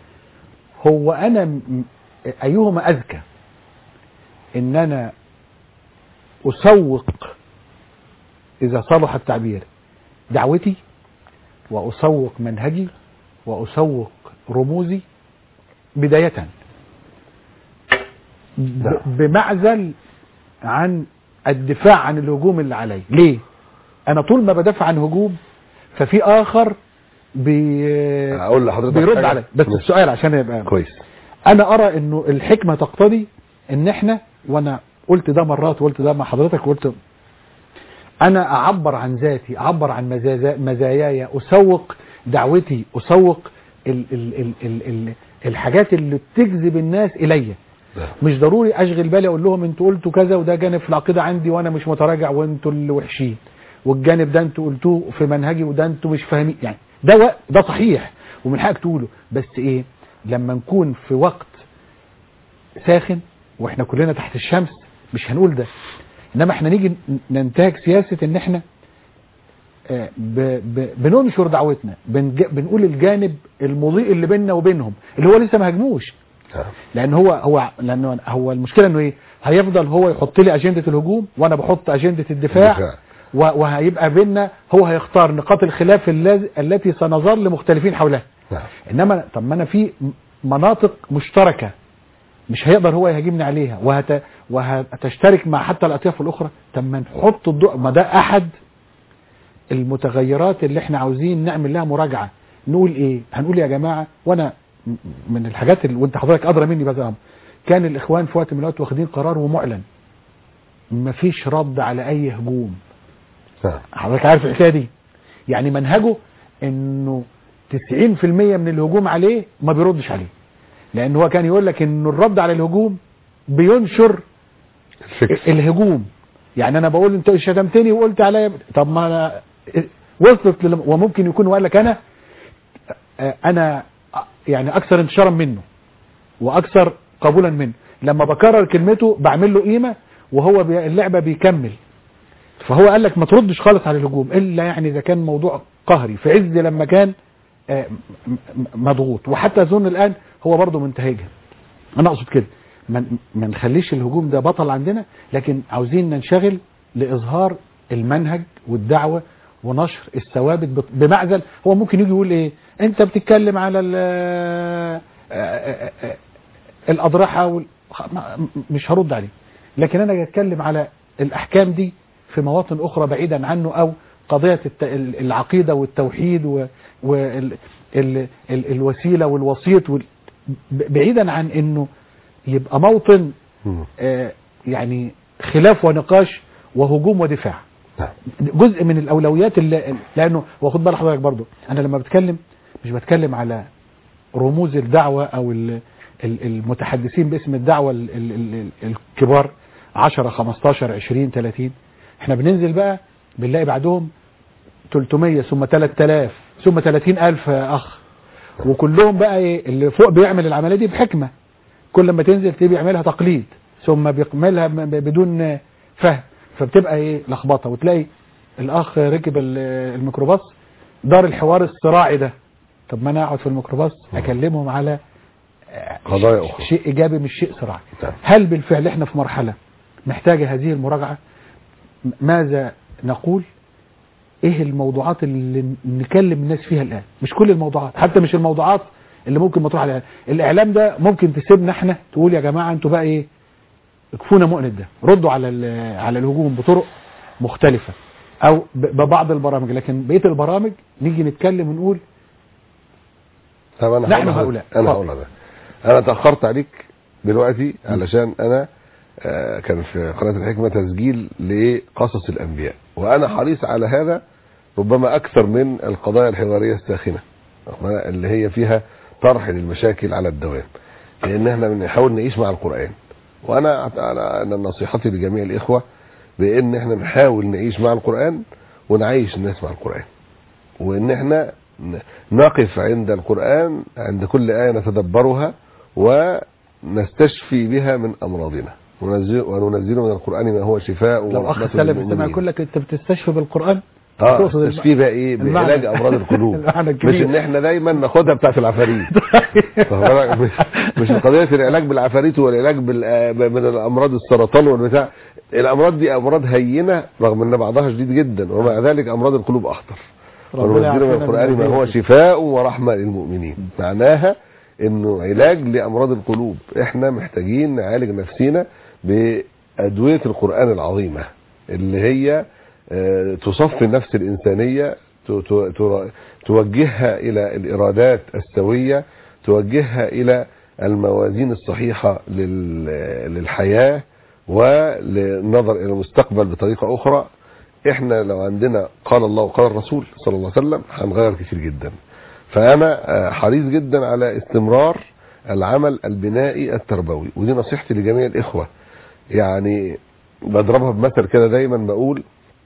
Speaker 2: هو أنا م- أيهما أذكى إن أنا أسوق إذا صلح التعبير دعوتي وأسوق منهجي وأسوق رموزي بداية ب- بمعزل عن الدفاع عن الهجوم اللي علي ليه انا طول ما بدافع عن هجوم ففي اخر بي
Speaker 3: اقول لحضرتك
Speaker 2: بيرد
Speaker 3: حاجة؟
Speaker 2: علي بس
Speaker 3: ماشي.
Speaker 2: السؤال عشان يبقى
Speaker 3: كويس
Speaker 2: انا ارى انه الحكمه تقتضي ان احنا وانا قلت ده مرات وقلت ده مع حضرتك وقلت انا اعبر عن ذاتي اعبر عن مزايا- مزاياي اسوق دعوتي اسوق ال ال ال ال ال الحاجات اللي بتجذب الناس الي
Speaker 3: نعم.
Speaker 2: مش ضروري اشغل بالي اقول لهم انتوا قلتوا كذا وده جانب في العقيده عندي وانا مش متراجع وانتوا اللي وحشين والجانب ده انتوا قلتوه في منهجي وده انتوا مش فاهمين يعني ده وق- ده صحيح ومن حقك تقوله بس ايه لما نكون في وقت ساخن واحنا كلنا تحت الشمس مش هنقول ده انما احنا نيجي ن- ننتهج سياسه ان احنا آه، ب- ب- بننشر دعوتنا بنج- بنقول الجانب المضيء اللي بيننا وبينهم اللي هو لسه ما هجموش
Speaker 3: نعم.
Speaker 2: لان هو هو لانه هو المشكله انه ايه هيفضل هو يحط لي اجنده الهجوم وانا بحط اجنده الدفاع
Speaker 3: الدفاع.
Speaker 2: و- وهيبقى بيننا هو هيختار نقاط الخلاف اللاز- التي سنظل مختلفين حولها
Speaker 3: نعم
Speaker 2: انما طب ما انا في م- مناطق مشتركه مش هيقدر هو يهاجمني عليها وهت وهتشترك مع حتى الاطياف الاخرى طب ما نحط الضوء ما ده احد المتغيرات اللي احنا عاوزين نعمل لها مراجعه نقول ايه هنقول يا جماعه وانا م- من الحاجات اللي وانت حضرتك ادرى مني بهذا الامر كان الاخوان في وقت من الاوقات واخدين قرار ومعلن مفيش رد على اي هجوم
Speaker 3: نعم
Speaker 2: حضرتك عارف الحكايه دي يعني منهجه انه 90% من الهجوم عليه ما بيردش عليه لان هو كان يقول لك انه الرد على الهجوم بينشر
Speaker 3: الفكر
Speaker 2: الهجوم يعني انا بقول انت شتمتني وقلت عليا طب ما انا وصلت لل... وممكن يكون وقال لك انا آه، انا يعني اكثر انتشارا منه واكثر قبولا منه لما بكرر كلمته بعمل له قيمه وهو بي... اللعبه بيكمل فهو قال لك ما تردش خالص على الهجوم الا يعني اذا كان موضوع قهري في عز لما كان آه، م- م- مضغوط وحتى اظن الان هو برضه منتهجها انا اقصد كده ما ما نخليش الهجوم ده بطل عندنا لكن عاوزين ننشغل لاظهار المنهج والدعوه ونشر الثوابت بط- بمعزل هو ممكن يجي يقول ايه انت بتتكلم على ال- آه، آه، آه، الاضرحه وال... خ- ما- م- مش هرد عليه لكن انا اتكلم على الاحكام دي في مواطن اخرى بعيدا عنه او قضيه الت... ال- العقيده والتوحيد و... وال... ال... ال... الوسيله والوسيط وال... ب- بعيدا عن انه يبقى موطن
Speaker 3: مم.
Speaker 2: آه، يعني خلاف ونقاش وهجوم ودفاع
Speaker 3: نعم
Speaker 2: جزء من الاولويات اللي لانه واخد بال حضرتك برضو انا لما بتكلم مش بتكلم على رموز الدعوة او ال- ال- المتحدثين باسم الدعوة ال- ال- ال- ال- الكبار 10 15 20 30 احنا بننزل بقى بنلاقي بعدهم 300 ثم 3000 ثم 30000 يا اخ وكلهم بقى ايه اللي فوق بيعمل العمليه دي بحكمه كل ما تنزل تلاقيه بيعملها تقليد ثم بيعملها ب- ب- بدون فهم فبتبقى ايه لخبطه وتلاقي الاخ ركب ال- الميكروباص دار الحوار الصراعي ده طب ما انا اقعد في الميكروباص اكلمهم على آه،
Speaker 3: قضايا
Speaker 2: ش-
Speaker 3: أخرى.
Speaker 2: شيء ايجابي مش شيء صراعي
Speaker 3: نعم.
Speaker 2: هل بالفعل احنا في مرحله محتاجه هذه المراجعه م- ماذا نقول ايه الموضوعات اللي نكلم الناس فيها الان مش كل الموضوعات حتى مش الموضوعات اللي ممكن مطروحه على الإعلام. الاعلام ده ممكن تسيبنا احنا تقول يا جماعه انتوا بقى ايه اكفونا مؤنة ده ردوا على ال- على الهجوم بطرق مختلفه او ب- ببعض البرامج لكن بقيه البرامج نيجي نتكلم ونقول
Speaker 3: طب انا
Speaker 2: نحن
Speaker 3: هقول
Speaker 2: هؤلاء.
Speaker 3: انا
Speaker 2: اتفضل.
Speaker 3: هقول ده انا تاخرت عليك دلوقتي علشان انا آه، كان في قناه الحكمه تسجيل لقصص الانبياء وانا حريص على هذا ربما اكثر من القضايا الحواريه الساخنه اللي هي فيها طرح للمشاكل على الدوام لان احنا بنحاول نعيش مع القران وانا انا أنا نصيحتي لجميع الاخوه بان احنا نحاول نعيش مع القران ونعيش الناس مع القران وان احنا ن- نقف عند القرآن عند كل آية نتدبرها ونستشفي بها من أمراضنا وننزل وننزل من القرآن ما هو شفاء
Speaker 2: لو اخ
Speaker 3: ورحمة
Speaker 2: سلف استمع
Speaker 3: للمؤمنين.
Speaker 2: يقول لك انت بتستشفي بالقران
Speaker 3: اه
Speaker 2: تقصد الم-
Speaker 3: تشفيه بقى ايه
Speaker 2: المعنى-
Speaker 3: بعلاج امراض القلوب
Speaker 2: المعنى
Speaker 3: مش
Speaker 2: الكبير.
Speaker 3: ان احنا دايما ناخدها بتاعت العفاريت واخد بالك؟ مش مش قضيه العلاج بالعفاريت والعلاج بال آه، من الامراض السرطان والبتاع الامراض دي امراض هينه رغم ان بعضها شديد جدا ومع ذلك امراض القلوب اخطر
Speaker 2: ربنا
Speaker 3: وننزل من
Speaker 2: يعافينا
Speaker 3: القران
Speaker 2: من
Speaker 3: ما هو
Speaker 2: الهداية.
Speaker 3: شفاء ورحمه للمؤمنين معناها انه علاج لامراض القلوب احنا محتاجين نعالج نفسينا بادويه القران العظيمه اللي هي آه، تصفي النفس الانسانيه ت- ت- تر- توجهها الى الارادات السويه توجهها الى الموازين الصحيحه لل- للحياه وللنظر الى المستقبل بطريقه اخرى احنا لو عندنا قال الله وقال الرسول صلى الله عليه وسلم هنغير كتير جدا فانا آه، حريص جدا على استمرار العمل البنائي التربوي ودي نصيحتي لجميع الاخوه يعني بضربها بمثل كده دايما بقول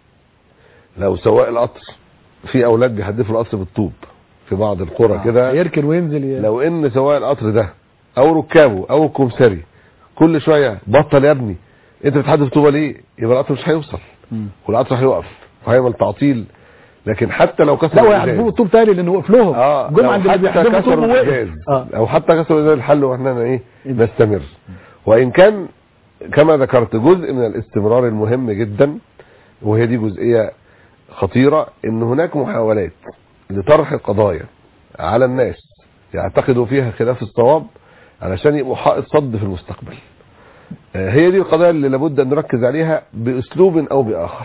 Speaker 3: لو سواق القطر في اولاد بيحدفوا القطر بالطوب في بعض القرى كده
Speaker 2: يركن وينزل ي...
Speaker 3: لو ان سواق القطر ده او ركابه او الكمساري كل شويه بطل يا ابني انت بتحدف طوبه ليه يبقى القطر مش هيوصل
Speaker 2: مم.
Speaker 3: والقطر هيقف وهيعمل تعطيل لكن حتى لو كسر
Speaker 2: لا
Speaker 3: الإزاز-
Speaker 2: ويحذفوه طوب تاني لانه وقف لهم
Speaker 3: اه
Speaker 2: جم
Speaker 3: لو
Speaker 2: عند اللي
Speaker 3: حتى
Speaker 2: بيحذفوا طوب
Speaker 3: كسروا
Speaker 2: ووقف
Speaker 3: الازاز
Speaker 2: اه
Speaker 3: او حتى كسروا الازاز الحل واحنا ايه نستمر وان كان كما ذكرت جزء من الاستمرار المهم جدا وهي دي جزئيه خطيره ان هناك محاولات لطرح القضايا على الناس يعتقدوا فيها خلاف الصواب علشان يبقوا حائط صد في المستقبل آه، هي دي القضايا اللي لابد ان نركز عليها باسلوب او باخر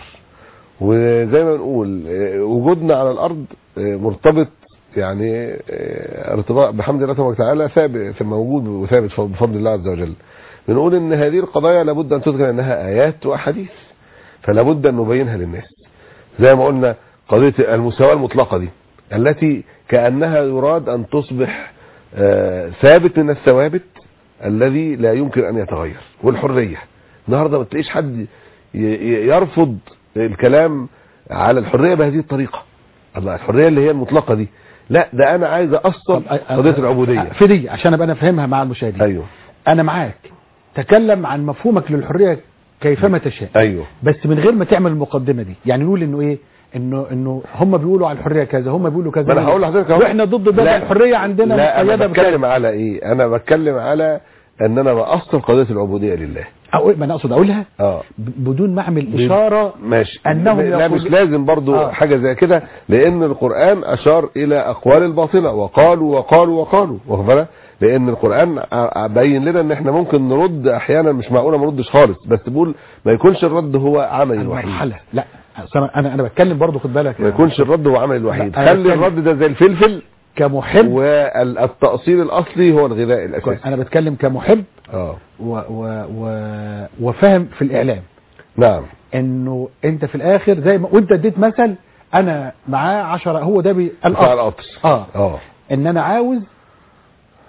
Speaker 3: وزي ما بنقول آه، وجودنا على الارض آه، مرتبط يعني آه، ارتباط بحمد الله تبارك وتعالى ثابت في موجود وثابت بفضل الله عز وجل بنقول ان هذه القضايا لابد ان تذكر انها ايات واحاديث فلا بد ان نبينها للناس زي ما قلنا قضيه المساواه المطلقه دي التي كانها يراد ان تصبح آه، ثابت من الثوابت الذي لا يمكن ان يتغير والحريه النهارده ما تلاقيش حد ي- ي- يرفض الكلام على الحريه بهذه الطريقه الله الحريه اللي هي المطلقه دي لا ده انا عايز اصل
Speaker 2: طب أ- أ-
Speaker 3: قضيه العبوديه
Speaker 2: في دي عشان ابقى انا فاهمها مع المشاهدين
Speaker 3: ايوه
Speaker 2: انا معاك تكلم عن مفهومك للحريه كيفما تشاء
Speaker 3: ايوه
Speaker 2: بس من غير ما تعمل المقدمه دي يعني نقول انه ايه انه انه هم بيقولوا على الحريه كذا هم بيقولوا كذا
Speaker 3: ما انا هقول لحضرتك اهو
Speaker 2: واحنا ضد ده
Speaker 3: لا.
Speaker 2: الحريه عندنا
Speaker 3: لا انا
Speaker 2: مقيده
Speaker 3: بتكلم على ايه انا بتكلم على ان انا باصل قضيه العبوديه لله
Speaker 2: أقول ما انا اقصد اقولها
Speaker 3: اه
Speaker 2: ب- بدون ما اعمل اشاره
Speaker 3: ماشي
Speaker 2: أنهم
Speaker 3: لا
Speaker 2: يقول-
Speaker 3: مش لازم برضو
Speaker 2: آه.
Speaker 3: حاجة زي كده لأن القرآن أشار إلى أقوال الباطلة وقالوا وقالوا وقالوا واخد بالك؟ لأن القرآن ع- بين لنا إن إحنا ممكن نرد أحيانا مش معقولة ما نردش خالص بس بقول ما يكونش الرد هو عمل الوحيد
Speaker 2: المرحله لا أصل انا انا انا بتكلم برضو خد بالك
Speaker 3: ما يكونش الرد هو عمل الوحيد
Speaker 2: لا، أنا
Speaker 3: خلي
Speaker 2: بتكلم-
Speaker 3: الرد ده زي الفلفل
Speaker 2: كمحب
Speaker 3: والتأصيل الأصلي هو الغذاء الأساسي
Speaker 2: انا بتكلم كمحب
Speaker 3: اه
Speaker 2: و و و وفاهم في الاعلام
Speaker 3: نعم
Speaker 2: انه انت في الاخر زي ما وانت اديت مثل انا معاه عشرة هو ده بي
Speaker 3: بتاع
Speaker 2: الأصل.
Speaker 3: القطر
Speaker 2: اه
Speaker 3: اه
Speaker 2: ان انا عاوز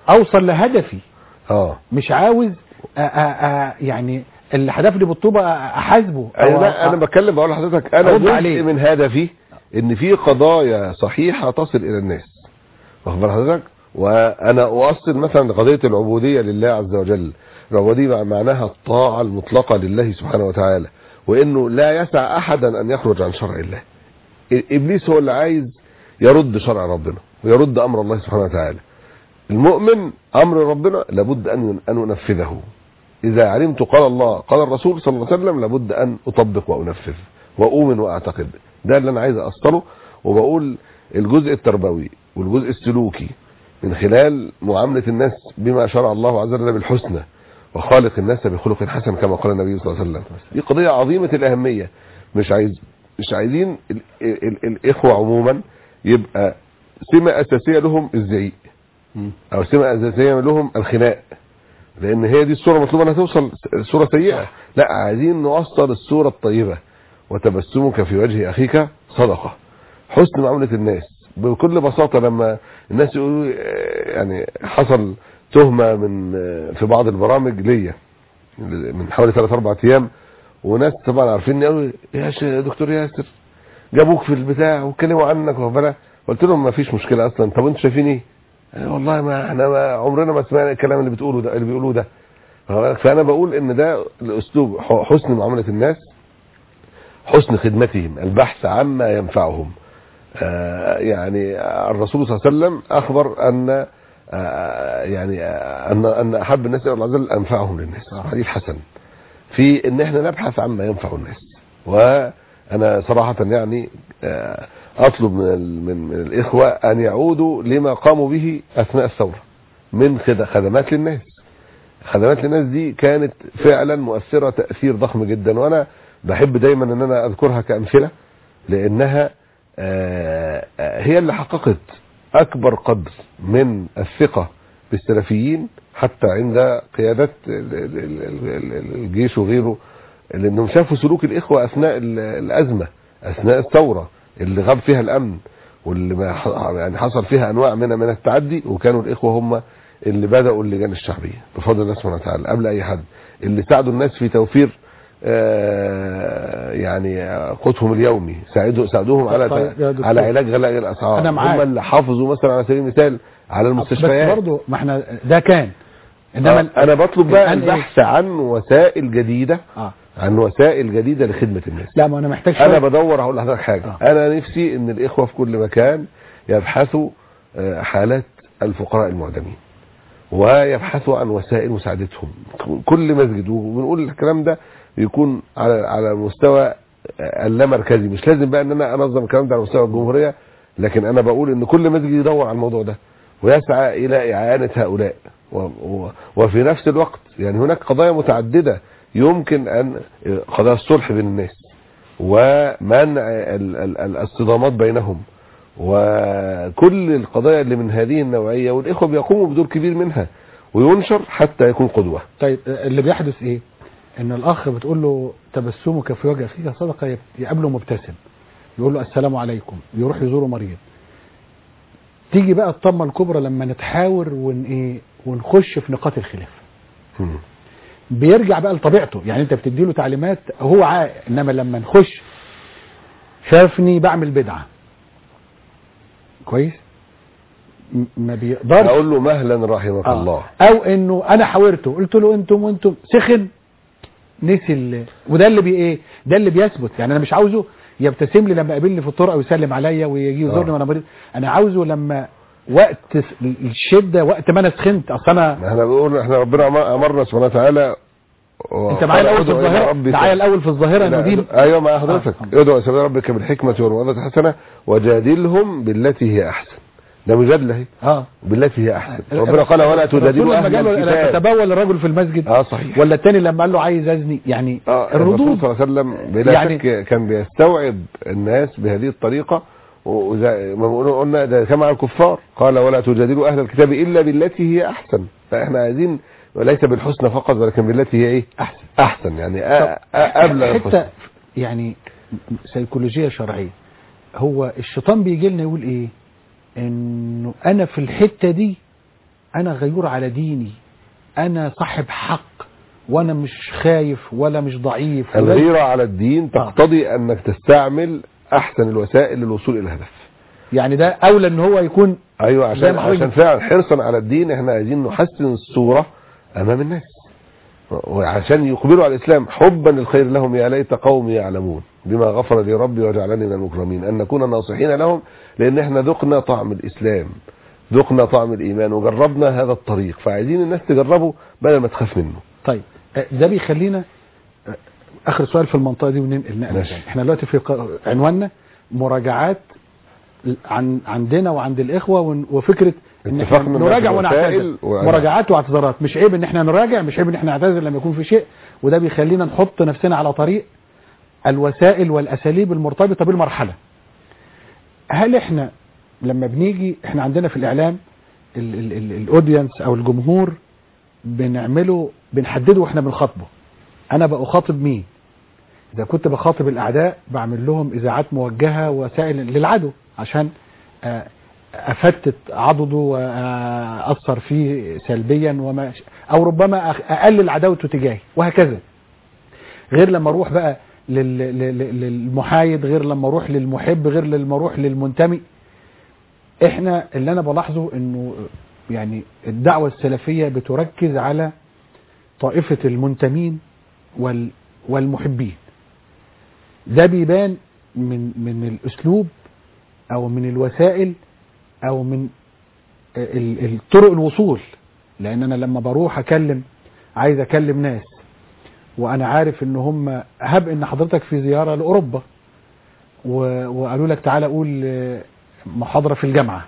Speaker 2: اوصل لهدفي
Speaker 3: اه
Speaker 2: مش عاوز أ أ أ يعني اللي حدفني بالطوبه احاسبه
Speaker 3: أنا,
Speaker 2: أو
Speaker 3: لا انا بتكلم بقول لحضرتك انا
Speaker 2: أرد
Speaker 3: جزء
Speaker 2: عليه.
Speaker 3: من هدفي ان في قضايا صحيحه تصل الى الناس واخد بال حضرتك وانا اؤصل مثلا قضيه العبوديه لله عز وجل العبوديه معناها الطاعه المطلقه لله سبحانه وتعالى وانه لا يسع احدا ان يخرج عن شرع الله ابليس هو اللي عايز يرد شرع ربنا ويرد امر الله سبحانه وتعالى المؤمن امر ربنا لابد ان ان انفذه اذا علمت قال الله قال الرسول صلى الله عليه وسلم لابد ان اطبق وانفذ واؤمن واعتقد ده اللي انا عايز اوصله وبقول الجزء التربوي والجزء السلوكي من خلال معامله الناس بما شرع الله عز وجل بالحسنى وخالق الناس بخلق حسن كما قال النبي صلى الله عليه وسلم دي قضيه عظيمه الاهميه مش عايز مش عايزين ال ال ال الاخوه عموما يبقى سمه اساسيه لهم الزعيق او سمه اساسيه لهم الخناق لان هي دي الصوره مطلوبه انها توصل صوره سيئه لا عايزين نوصل الصوره الطيبه وتبسمك في وجه اخيك صدقه حسن معامله الناس بكل بساطه لما الناس يقولوا آه، يعني حصل تهمه من آه، في بعض البرامج ليا من حوالي 3 4 ايام وناس طبعا عارفيني قالوا يا ش- يا دكتور ياسر جابوك في البتاع واتكلموا عنك واخد بالك قلت لهم ما فيش مشكله اصلا طب انتوا شايفين ايه؟ آه والله ما احنا ما عمرنا ما سمعنا الكلام اللي بتقوله ده اللي بيقولوه ده واخد بالك؟ فانا بقول ان ده الاسلوب ح- حسن معامله الناس حسن خدمتهم البحث عما ينفعهم آه، يعني الرسول صلى الله عليه وسلم اخبر ان آه، يعني آه، ان ان احب الناس الى الله عز وجل انفعهم للناس حديث حسن في ان احنا نبحث عما ينفع الناس وانا صراحه يعني آه، اطلب من ال- من من الاخوه ان يعودوا لما قاموا به اثناء الثوره من خد- خدمات للناس خدمات للناس دي كانت فعلا مؤثره تاثير ضخم جدا وانا بحب دايما ان انا اذكرها كامثله لانها آه، آه، هي اللي حققت اكبر قدر من الثقه بالسلفيين حتى عند قيادات ال- ال- ال- ال- الجيش وغيره لانهم شافوا سلوك الاخوه اثناء ال- الازمه اثناء الثوره اللي غاب فيها الامن واللي ما ح- يعني حصل فيها انواع من من التعدي وكانوا الاخوه هم اللي بداوا اللجان الشعبيه بفضل الله سبحانه وتعالى قبل اي حد اللي ساعدوا الناس في توفير آه، يعني آه، قوتهم اليومي ساعدوا ساعدوهم على
Speaker 2: طيب يا دكتور.
Speaker 3: على علاج غلاء الاسعار
Speaker 2: أنا معاك.
Speaker 3: هم اللي حافظوا مثلا على سبيل المثال على
Speaker 2: بس
Speaker 3: المستشفيات
Speaker 2: برضه ما احنا ده كان
Speaker 3: انما
Speaker 2: ال-
Speaker 3: انا بطلب بقى
Speaker 2: الآن إيه؟
Speaker 3: البحث عن وسائل جديده
Speaker 2: اه
Speaker 3: عن وسائل جديده لخدمه الناس
Speaker 2: لا ما انا محتاج
Speaker 3: انا
Speaker 2: شوية.
Speaker 3: بدور هقول لحضرتك حاجه
Speaker 2: آه.
Speaker 3: انا نفسي ان الاخوه في كل مكان يبحثوا آه، حالات الفقراء المعدمين ويبحثوا عن وسائل مساعدتهم كل مسجد وبنقول الكلام ده يكون على على مستوى آه، اللامركزي مش لازم بقى ان انا انظم الكلام ده على مستوى الجمهوريه لكن انا بقول ان كل مسجد يدور على الموضوع ده ويسعى الى اعانه هؤلاء و و وفي نفس الوقت يعني هناك قضايا متعدده يمكن ان قضايا الصلح بين الناس ومنع ال- ال- ال- الصدامات بينهم وكل القضايا اللي من هذه النوعية والإخوة بيقوموا بدور كبير منها وينشر حتى يكون قدوة
Speaker 2: طيب اللي بيحدث ايه ان الاخ بتقول له تبسمك في وجه اخيك صدقه يب- يقابله مبتسم يقول له السلام عليكم يروح يزوره مريض تيجي بقى الطمه الكبرى لما نتحاور ون ايه ونخش في نقاط الخلاف
Speaker 3: مم.
Speaker 2: بيرجع بقى لطبيعته يعني انت بتدي له تعليمات هو عاق انما لما نخش شافني بعمل بدعه كويس م- ما بيقدرش
Speaker 3: أقول له مهلا رحمك
Speaker 2: آه.
Speaker 3: الله
Speaker 2: او انه انا حاورته قلت له انتم وانتم سخن نسي ال... وده اللي بي ايه ده اللي بيثبت يعني انا مش عاوزه يبتسم لي لما يقابلني في الطرقه ويسلم عليا ويجي يزورني
Speaker 3: آه.
Speaker 2: وانا مريض انا عاوزه لما وقت س- الشده وقت ما انا سخنت اصل انا
Speaker 3: ما احنا بنقول احنا ربنا أمر- امرنا سبحانه وتعالى
Speaker 2: انت معايا الاول في الظاهره معايا الاول في الظاهره انه دي
Speaker 3: ايوه مع حضرتك
Speaker 2: آه.
Speaker 3: ادعو الى سبيل ربك بالحكمه والموعظه الحسنه وجادلهم بالتي هي احسن ده مجادله اهي
Speaker 2: اه
Speaker 3: بالتي هي احسن ربنا قال ولا
Speaker 2: الرسول
Speaker 3: تجادلوا
Speaker 2: لما
Speaker 3: اهل
Speaker 2: قال له لا
Speaker 3: الكتاب
Speaker 2: تتبول الرجل في المسجد
Speaker 3: اه صحيح
Speaker 2: ولا التاني لما قال له عايز ازني يعني
Speaker 3: اه الرسول
Speaker 2: الردود
Speaker 3: صلى الله عليه وسلم بلا
Speaker 2: يعني-
Speaker 3: شك كان بيستوعب الناس بهذه الطريقه وزي ما بنقول- قلنا ده كما على الكفار قال ولا تجادلوا اهل الكتاب الا بالتي هي احسن فاحنا عايزين وليس بالحسنى فقط ولكن بالتي هي ايه
Speaker 2: احسن
Speaker 3: احسن يعني أ- أ- ابلغ
Speaker 2: حته
Speaker 3: الحسنى
Speaker 2: يعني سيكولوجيه شرعيه هو الشيطان بيجي لنا يقول ايه انه انا في الحته دي انا غيور على ديني انا صاحب حق وانا مش خايف ولا مش ضعيف ولا-
Speaker 3: الغيرة على الدين تقتضي انك تستعمل احسن الوسائل للوصول الى الهدف
Speaker 2: يعني ده اولى ان هو يكون
Speaker 3: ايوه
Speaker 2: زي
Speaker 3: عشان
Speaker 2: ما حضرتك
Speaker 3: عشان فعلا حرصا على الدين احنا عايزين نحسن الصورة امام الناس وعشان يقبلوا على الاسلام حبا للخير لهم يا ليت قومي يعلمون بما غفر لي ربي وجعلني من المكرمين ان نكون ناصحين لهم لان احنا ذقنا طعم الاسلام ذقنا طعم الايمان وجربنا هذا الطريق فعايزين الناس تجربه بدل ما تخاف منه
Speaker 2: طيب آه، ده بيخلينا آه، اخر سؤال في المنطقه دي وننقل نقل
Speaker 3: ماشي.
Speaker 2: تاني. احنا دلوقتي في ق- عنواننا مراجعات عن عندنا وعند الاخوه ون- وفكره ان احنا
Speaker 3: اتفقنا
Speaker 2: نراجع
Speaker 3: في
Speaker 2: ونعتذر
Speaker 3: الوسائل وعن-
Speaker 2: مراجعات واعتذارات مش عيب ان احنا نراجع مش عيب ان احنا نعتذر لما يكون في شيء وده بيخلينا نحط نفسنا على طريق الوسائل والاساليب المرتبطه بالمرحله هل احنا لما بنيجي احنا عندنا في الاعلام الاودينس او الجمهور بنعمله بنحدده واحنا بنخاطبه انا بخاطب مين اذا كنت بخاطب الاعداء بعمل لهم اذاعات موجهه وسائل للعدو عشان آه، افتت عضده واثر فيه سلبيا وما او ربما أخ- اقلل عداوته تجاهي وهكذا غير لما اروح بقى لل- لل- للمحايد غير لما اروح للمحب غير لما اروح للمنتمي احنا اللي انا بلاحظه انه يعني الدعوة السلفية بتركز على طائفة المنتمين وال والمحبين ده بيبان من من الاسلوب او من الوسائل او من ال- ال- طرق الوصول لان انا لما بروح اكلم عايز اكلم ناس وانا عارف ان هم هب ان حضرتك في زيارة لاوروبا و- وقالوا لك تعالى قول آه، محاضرة في الجامعة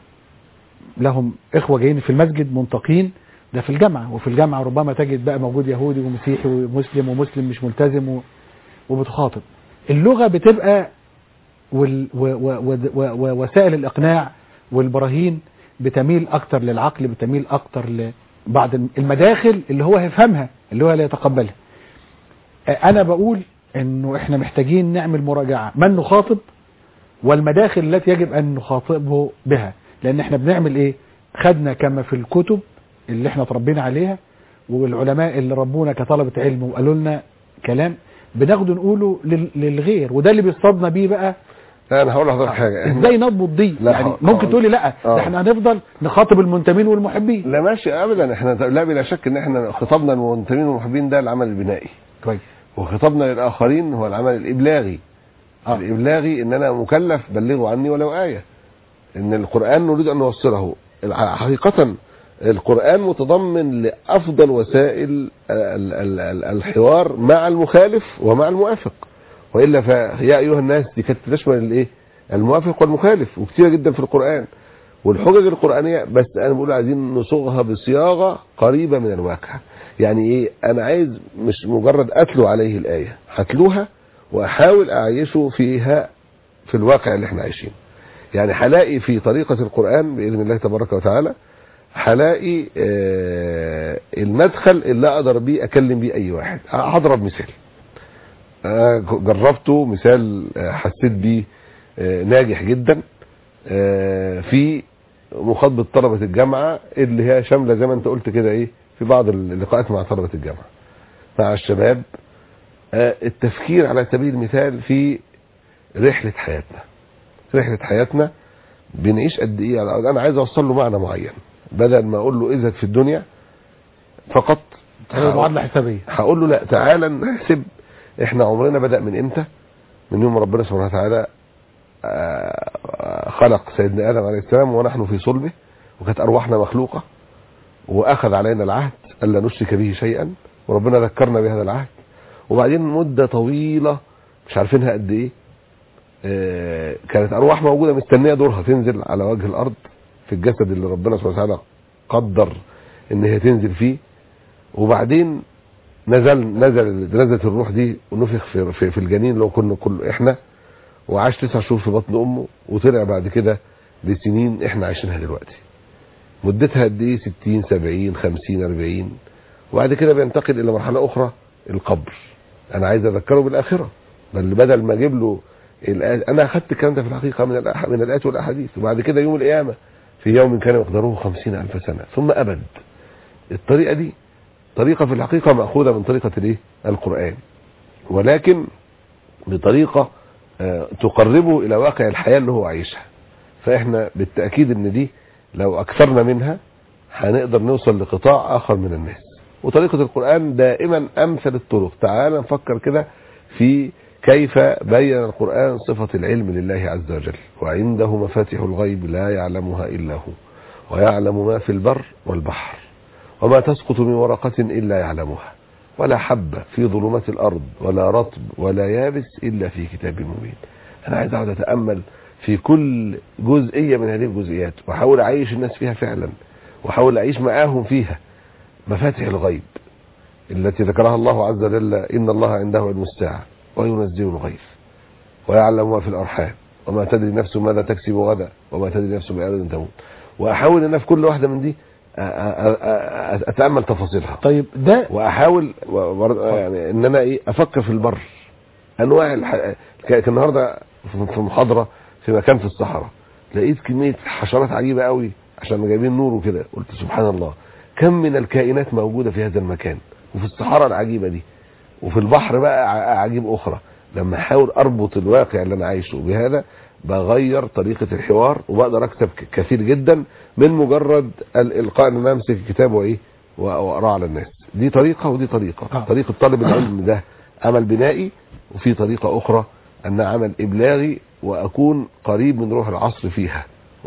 Speaker 2: لهم اخوة جايين في المسجد منتقين ده في الجامعة وفي الجامعة ربما تجد بقى موجود يهودي ومسيحي ومسلم ومسلم مش ملتزم و- وبتخاطب اللغة بتبقى وال و و و و و وسائل الإقناع والبراهين بتميل أكتر للعقل بتميل أكتر لبعض المداخل اللي هو هيفهمها اللي هو لا يتقبلها أنا بقول إنه إحنا محتاجين نعمل مراجعة من نخاطب والمداخل التي يجب أن نخاطبه بها لأن إحنا بنعمل إيه خدنا كما في الكتب اللي إحنا تربينا عليها والعلماء اللي ربونا كطلبة علم وقالوا لنا كلام بناخده نقوله لل- للغير وده اللي بيصطادنا بيه بقى
Speaker 3: لا انا هقول لحضرتك حاجه إحنا-
Speaker 2: ازاي نضبط دي
Speaker 3: لا،
Speaker 2: يعني
Speaker 3: ه-
Speaker 2: ممكن
Speaker 3: ه-
Speaker 2: تقولي لا
Speaker 3: آه.
Speaker 2: ده احنا هنفضل نخاطب المنتمين والمحبين
Speaker 3: لا ماشي ابدا احنا لا بلا شك ان احنا خطابنا المنتمين والمحبين ده العمل البنائي
Speaker 2: كويس
Speaker 3: وخطابنا للاخرين هو العمل الابلاغي
Speaker 2: آه.
Speaker 3: الابلاغي ان انا مكلف بلغوا عني ولو ايه ان القران نريد ان نوصله الع- حقيقه القران متضمن لافضل وسائل ال- ال- ال- الحوار مع المخالف ومع الموافق والا فيا ايها الناس دي كانت تشمل الايه الموافق والمخالف وكتير جدا في القران والحجج القرآنية بس أنا بقول عايزين نصوغها بصياغة قريبة من الواقع يعني إيه أنا عايز مش مجرد أتلو عليه الآية هتلوها وأحاول أعيشه فيها في الواقع اللي احنا عايشينه يعني هلاقي في طريقة القرآن بإذن الله تبارك وتعالى هلاقي آه، المدخل اللي أقدر بيه أكلم بيه أي واحد هضرب مثال آه، جربته مثال آه، حسيت بيه آه، ناجح جدا آه، في مخاطبة طلبة الجامعة اللي هي شاملة زي ما انت قلت كده ايه في بعض اللقاءات مع طلبة الجامعة مع الشباب آه، التفكير على سبيل المثال في رحلة حياتنا رحلة حياتنا بنعيش قد ايه على- انا عايز اوصل له معنى معين بدل ما اقول له اذهب في الدنيا فقط
Speaker 2: هي معادلة حسابية
Speaker 3: هقول له لا تعالى نحسب احنا عمرنا بدأ من امتى من يوم ربنا سبحانه وتعالى آه، خلق سيدنا آدم عليه السلام ونحن في صلبه وكانت أرواحنا مخلوقة وأخذ علينا العهد ألا نشرك به شيئا وربنا ذكرنا بهذا العهد وبعدين مدة طويلة مش عارفينها قد إيه آه، كانت أرواح موجودة مستنية دورها تنزل على وجه الأرض في الجسد اللي ربنا سبحانه وتعالى قدر إن هي تنزل فيه وبعدين نزل نزل نزلت الروح دي ونفخ في, في, في الجنين لو كنا كل احنا وعاش تسع شهور في بطن امه وطلع بعد كده لسنين احنا عايشينها دلوقتي مدتها قد ايه 60 70 50 40 وبعد كده بينتقل الى مرحله اخرى القبر انا عايز اذكره بالاخره بل بدل ما اجيب له الآيات انا اخدت الكلام ده في الحقيقه من الأح- من الايات والاحاديث وبعد كده يوم القيامه في يوم كان مقداره خمسين ألف سنة ثم أبد الطريقة دي طريقة في الحقيقة مأخوذة من طريقة الايه القرآن ولكن بطريقة آه، تقربه إلى واقع الحياة اللي هو عايشها فإحنا بالتأكيد إن دي لو أكثرنا منها هنقدر نوصل لقطاع آخر من الناس وطريقة القرآن دائما أمثل الطرق تعال نفكر كده في كيف بين القرآن صفة العلم لله عز وجل وعنده مفاتح الغيب لا يعلمها إلا هو ويعلم ما في البر والبحر وما تسقط من ورقة إلا يعلمها ولا حبة في ظلمات الأرض ولا رطب ولا يابس إلا في كتاب مبين أنا عايز أقعد أتأمل في كل جزئية من هذه الجزئيات وأحاول أعيش الناس فيها فعلا وأحاول أعيش معاهم فيها مفاتح الغيب التي ذكرها الله عز وجل إن الله عنده علم الساعة وينزل الغيث ويعلم ما في الأرحام وما تدري نفس ماذا تكسب غدا وما تدري نفس بأرض تموت وأحاول أن في كل واحدة من دي أ- أ- أ- أتأمل تفاصيلها
Speaker 2: طيب ده
Speaker 3: واحاول و- يعني ان انا ايه افكر في البر انواع الح... ك- كان النهارده في- في محاضره في مكان في الصحراء لقيت كميه حشرات عجيبه قوي عشان جايبين نور وكده قلت سبحان الله كم من الكائنات موجوده في هذا المكان وفي الصحراء العجيبه دي وفي البحر بقى ع- عجيب اخرى لما احاول اربط الواقع اللي انا عايشه بهذا بغير طريقه الحوار وبقدر اكسب ك- كثير جدا من مجرد الالقاء ان انا امسك الكتاب وايه و- واقراه على الناس دي طريقه ودي طريقه
Speaker 2: آه.
Speaker 3: طريقه طالب العلم ده عمل بنائي وفي طريقه اخرى ان عمل ابلاغي واكون قريب من روح العصر فيها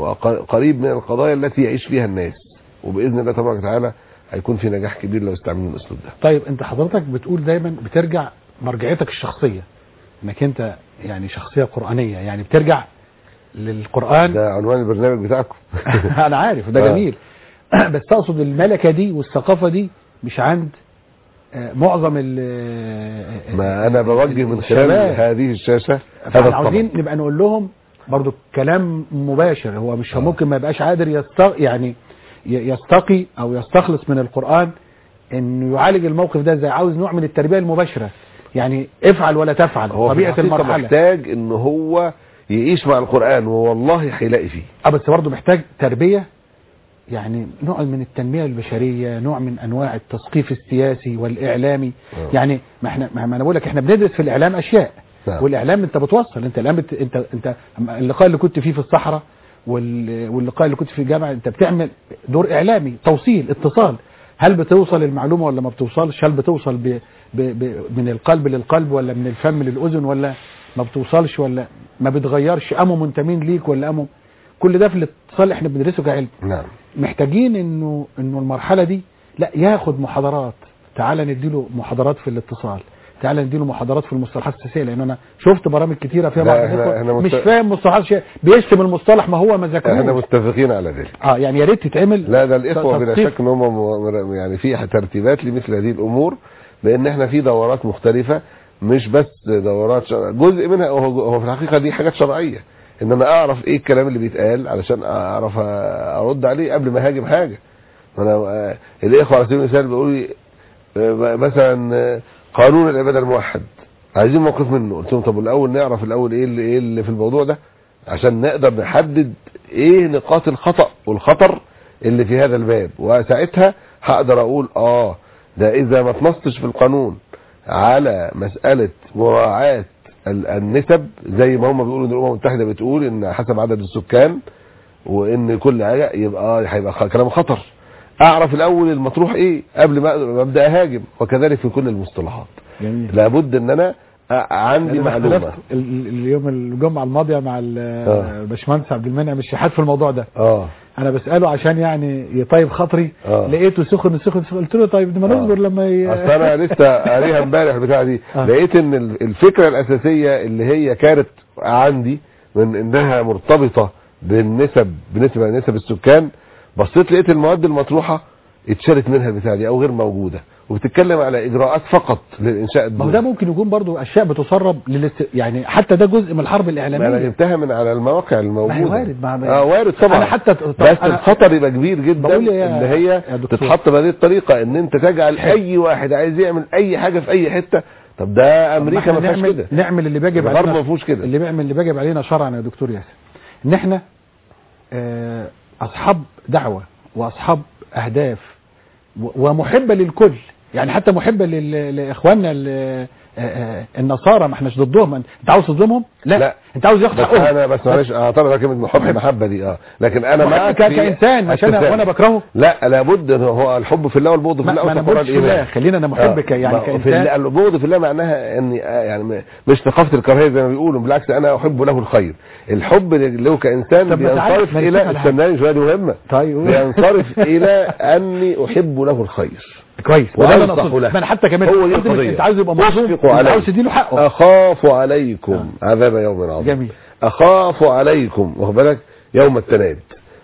Speaker 3: وقريب من القضايا التي يعيش فيها الناس وباذن الله تبارك وتعالى هيكون في نجاح كبير لو استعملنا الاسلوب ده
Speaker 2: طيب انت حضرتك بتقول دايما بترجع مرجعيتك الشخصيه انك انت يعني شخصيه قرانيه يعني بترجع للقران
Speaker 3: ده عنوان البرنامج بتاعكم
Speaker 2: انا عارف ده
Speaker 3: آه.
Speaker 2: جميل بس اقصد الملكه دي والثقافه دي مش عند آه، معظم ال آه،
Speaker 3: ما انا بوجه من خلال
Speaker 2: الشباب.
Speaker 3: هذه الشاشه هذا
Speaker 2: فاحنا
Speaker 3: الطلب
Speaker 2: عاوزين نبقى نقول لهم برضو كلام مباشر هو مش
Speaker 3: آه.
Speaker 2: ممكن ما يبقاش قادر يست يعني ي- يستقي او يستخلص من القران انه يعالج الموقف ده ازاي عاوز نوع من التربيه المباشره يعني افعل ولا تفعل
Speaker 3: هو في
Speaker 2: طبيعه
Speaker 3: الحقيقة
Speaker 2: المرحله
Speaker 3: محتاج ان هو يعيش مع القرآن ووالله هيلاقي فيه
Speaker 2: اه بس برضه محتاج تربيه يعني نوع من التنميه البشريه نوع من انواع التثقيف السياسي والاعلامي
Speaker 3: آه.
Speaker 2: يعني ما احنا ما انا بقول لك احنا بندرس في الاعلام اشياء
Speaker 3: نعم.
Speaker 2: والاعلام انت بتوصل انت الان بت... انت انت اللقاء اللي كنت فيه في الصحراء وال... واللقاء اللي كنت فيه في الجامعه انت بتعمل دور اعلامي توصيل اتصال هل بتوصل المعلومه ولا ما بتوصلش هل بتوصل ب... ب... ب... من القلب للقلب ولا من الفم للاذن ولا ما بتوصلش ولا ما بتغيرش قاموا منتمين ليك ولا قاموا كل ده في الاتصال احنا بندرسه كعلم
Speaker 3: نعم
Speaker 2: محتاجين انه انه المرحله دي لا ياخد محاضرات تعال نديله محاضرات في الاتصال تعال نديله محاضرات في المصطلحات السياسيه لان انا شفت برامج كتيره فيها
Speaker 3: لا،
Speaker 2: بعض
Speaker 3: إحنا-
Speaker 2: الإخوة
Speaker 3: إحنا مست-
Speaker 2: مش فاهم مصطلحات شيء بيشتم المصطلح ما هو ما
Speaker 3: احنا
Speaker 2: ذاكروش
Speaker 3: متفقين على ذلك
Speaker 2: اه يعني يا ريت تتعمل
Speaker 3: لا ده الاخوه بلا
Speaker 2: تثقيف.
Speaker 3: شك ان هم م- يعني في ترتيبات لمثل هذه الامور لان احنا في دورات مختلفه مش بس دورات شرع. جزء منها هو هو في الحقيقه دي حاجات شرعيه ان انا اعرف ايه الكلام اللي بيتقال علشان اعرف ارد عليه قبل ما هاجم حاجه ما انا آه، الاخوه على سبيل المثال بيقولوا لي آه، مثلا آه، قانون العباده الموحد عايزين موقف منه قلت لهم طب الاول نعرف الاول ايه اللي ايه اللي في الموضوع ده عشان نقدر نحدد ايه نقاط الخطأ والخطر اللي في هذا الباب وساعتها هقدر اقول اه ده اذا ما تنصش في القانون على مسألة مراعاة ال- النسب زي ما هم بيقولوا ان الامم المتحدة بتقول ان حسب عدد السكان وان كل حاجة يبقى هيبقى خ- كلام خطر اعرف الاول المطروح ايه قبل ما ما ابدا اهاجم وكذلك في كل المصطلحات
Speaker 2: جميل
Speaker 3: لابد ان انا أ- عندي
Speaker 2: أنا
Speaker 3: معلومة
Speaker 2: اختلفت ال- ال- اليوم الجمعه الماضيه مع ال-
Speaker 3: آه.
Speaker 2: الباشمهندس عبد المنعم الشحات في الموضوع ده
Speaker 3: اه
Speaker 2: انا بساله عشان يعني يطيب خاطري
Speaker 3: آه.
Speaker 2: لقيته سخن سخن سخن قلت له طيب ما
Speaker 3: آه.
Speaker 2: نصبر لما ي...
Speaker 3: اصل انا لسه قاريها امبارح بتاع دي
Speaker 2: آه.
Speaker 3: لقيت ان ال- الفكره الاساسيه اللي هي كانت عندي من انها مرتبطه بالنسب بالنسبه لنسب السكان بصيت لقيت المواد المطروحه اتشالت منها البتاع دي او غير موجوده وبتتكلم على اجراءات فقط للانشاء
Speaker 2: ما هو
Speaker 3: الدولي
Speaker 2: ده ممكن يكون برضو اشياء بتسرب للاست... يعني حتى ده جزء من الحرب
Speaker 3: ما انا
Speaker 2: الاعلاميه
Speaker 3: جبتها من على المواقع الموجوده
Speaker 2: ما هي وارد، ما- ما-
Speaker 3: اه وارد طبعا
Speaker 2: أنا حتى- طب
Speaker 3: بس
Speaker 2: أنا-
Speaker 3: الخطر يبقى كبير جدا
Speaker 2: بقول يا-
Speaker 3: ان هي
Speaker 2: يا دكتور.
Speaker 3: تتحط بهذه الطريقه ان انت تجعل اي واحد عايز يعمل اي حاجه في اي حته طب ده امريكا ما
Speaker 2: إحنا
Speaker 3: فيهاش
Speaker 2: نعمل
Speaker 3: كده
Speaker 2: نعمل اللي بيجب
Speaker 3: الغرب
Speaker 2: علينا
Speaker 3: ما فيهوش كده
Speaker 2: اللي بيعمل اللي بيجب علينا شرعا يا دكتور ياسر ان احنا آه اصحاب دعوه واصحاب اهداف و- ومحبه للكل يعني حتى محبه لل- لاخواننا ال- آه، آه، النصارى ما احناش ضدهم انت عاوز تظلمهم لا,
Speaker 3: لا.
Speaker 2: انت عاوز ياخد
Speaker 3: بس
Speaker 2: حقهم
Speaker 3: انا بس معلش اعترض على كلمه محب المحبه دي اه لكن انا
Speaker 2: محب
Speaker 3: معاك
Speaker 2: ك-
Speaker 3: في
Speaker 2: كإنسان، مش أنا-
Speaker 3: التسامح.
Speaker 2: وأنا بكرهه.
Speaker 3: لا لابد إن هو الحب في الله والبغض في
Speaker 2: ما,
Speaker 3: الله
Speaker 2: ما انا
Speaker 3: وفي القرآن
Speaker 2: بقولش في الله
Speaker 3: إيمان.
Speaker 2: خلينا انا محب ك- يعني
Speaker 3: ما- في
Speaker 2: كانسان
Speaker 3: الله- البغض في الله معناها اني آه، يعني م- مش ثقافه الكراهيه زي ما بيقولوا بالعكس انا احب له الخير الحب له كانسان
Speaker 2: طب ما تعالى-
Speaker 3: بينصرف
Speaker 2: ما
Speaker 3: الى
Speaker 2: نتفق على حاجة.
Speaker 3: استناني شويه دي مهمه
Speaker 2: طيب قول.
Speaker 3: بينصرف الى اني احب له الخير
Speaker 2: كويس وده اللي انا
Speaker 3: وأنصح
Speaker 2: أقصده.
Speaker 3: له.
Speaker 2: ما انا حتى كمان
Speaker 3: هو دي
Speaker 2: قلت لك
Speaker 3: القضية.
Speaker 2: انت عاوز يبقى مظلوم
Speaker 3: أشفق
Speaker 2: انت
Speaker 3: عليه.
Speaker 2: عاوز تديله حقه
Speaker 3: اخاف عليكم عذاب يوم عظيم
Speaker 2: جميل
Speaker 3: اخاف عليكم واخد بالك يوم التناد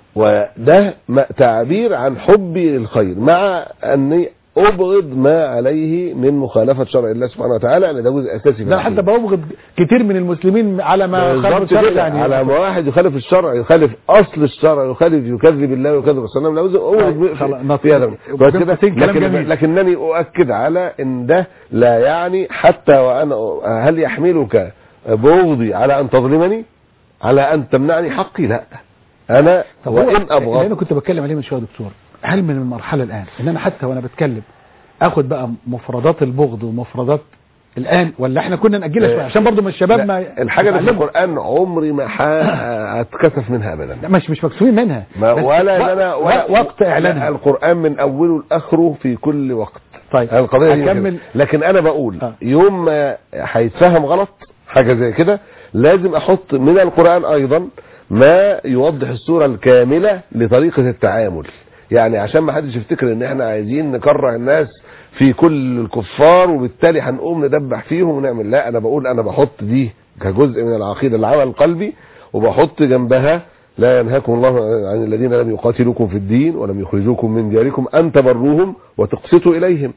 Speaker 3: وده م- تعبير عن حبي للخير مع اني ابغض ما عليه من مخالفه شرع الله سبحانه وتعالى لان ده جزء اساسي في
Speaker 2: ده حتى
Speaker 3: العقيدة.
Speaker 2: ببغض كتير من المسلمين على ما خالفوا
Speaker 3: بالظبط
Speaker 2: الشرع
Speaker 3: كده
Speaker 2: يعني
Speaker 3: على ما واحد يخالف الشرع يخالف اصل الشرع يخالف يكذب الله ويكذب رسول الله لازم
Speaker 2: طيب، خلاص،
Speaker 3: أبغض في هذا
Speaker 2: نص-
Speaker 3: كويس كده
Speaker 2: بين كلام
Speaker 3: لكن
Speaker 2: جميل.
Speaker 3: لكنني اؤكد على ان ده لا يعني حتى وانا هل يحملك بغضي على ان تظلمني على ان تمنعني حقي لا انا
Speaker 2: طب
Speaker 3: وان
Speaker 2: هو اللي انا
Speaker 3: ابغض
Speaker 2: كنت بتكلم عليه من شويه يا دكتور هل من المرحله الان ان انا حتى وانا بتكلم اخد بقى مفردات البغض ومفردات الان ولا احنا كنا ناجلها شويه عشان برضو ما الشباب ما
Speaker 3: لا، الحاجه اللي في
Speaker 2: يتعلموا.
Speaker 3: القران عمري ما ح- اتكسف منها ابدا
Speaker 2: لا مش مش مكسوفين منها
Speaker 3: ما
Speaker 2: بس
Speaker 3: ولا
Speaker 2: وق-
Speaker 3: إن انا ولا
Speaker 2: وق- وقت اعلانها
Speaker 3: القران من اوله لاخره في كل وقت
Speaker 2: طيب
Speaker 3: القضيه دي
Speaker 2: اكمل
Speaker 3: كده. لكن انا بقول
Speaker 2: آه.
Speaker 3: يوم ما هيتفهم غلط حاجه زي كده لازم احط من القران ايضا ما يوضح الصوره الكامله لطريقه التعامل يعني عشان ما حدش يفتكر ان احنا عايزين نكره الناس في كل الكفار وبالتالي هنقوم ندبح فيهم ونعمل لا انا بقول انا بحط دي كجزء من العقيده العمل القلبي وبحط جنبها لا ينهاكم الله عن الذين لم يقاتلوكم في الدين ولم يخرجوكم من دياركم ان تبروهم وتقسطوا اليهم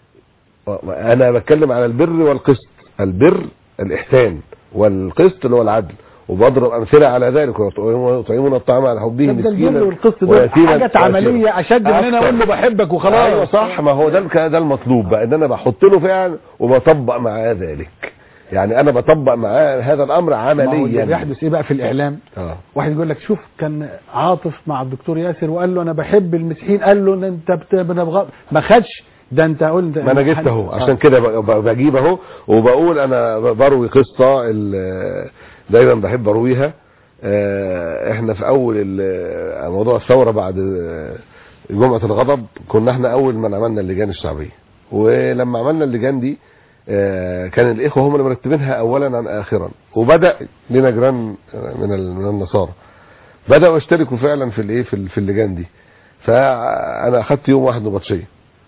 Speaker 3: انا بتكلم على البر والقسط البر الاحسان والقسط اللي هو العدل وبضرب امثله على ذلك ويطعمون الطعام على حبه
Speaker 2: طب ده
Speaker 3: مسكينا
Speaker 2: الجن والقسط دول
Speaker 3: ويتيما
Speaker 2: حاجات عمليه اشد من ان انا اقول له بحبك وخلاص
Speaker 3: ايوه صح ما هو ده الك- ده المطلوب بقى ان انا بحط له فعل وبطبق معاه ذلك يعني انا بطبق معاه هذا الامر
Speaker 2: ما هو اللي
Speaker 3: عمليا
Speaker 2: بيحدث ايه بقى في الاعلام
Speaker 3: اه
Speaker 2: واحد يقول لك شوف كان عاطف مع الدكتور ياسر وقال له انا بحب المسيحيين قال له ان انت بت- بنبغى ما خدش ده انت قلت
Speaker 3: ما انا جبت اهو عشان كده ب- ب- بجيب اهو وبقول انا ب- بروي قصه ال- دايما بحب ارويها آه، احنا في اول ال- موضوع الثوره بعد آه، جمعه الغضب كنا احنا اول من عملنا اللجان الشعبيه ولما عملنا اللجان دي آه، كان الاخوه هم اللي مرتبينها اولا عن اخرا وبدا لنا جيران من ال- من النصارى بداوا يشتركوا فعلا في الايه في ال- في اللجان دي فانا اخدت يوم واحد نبطشيه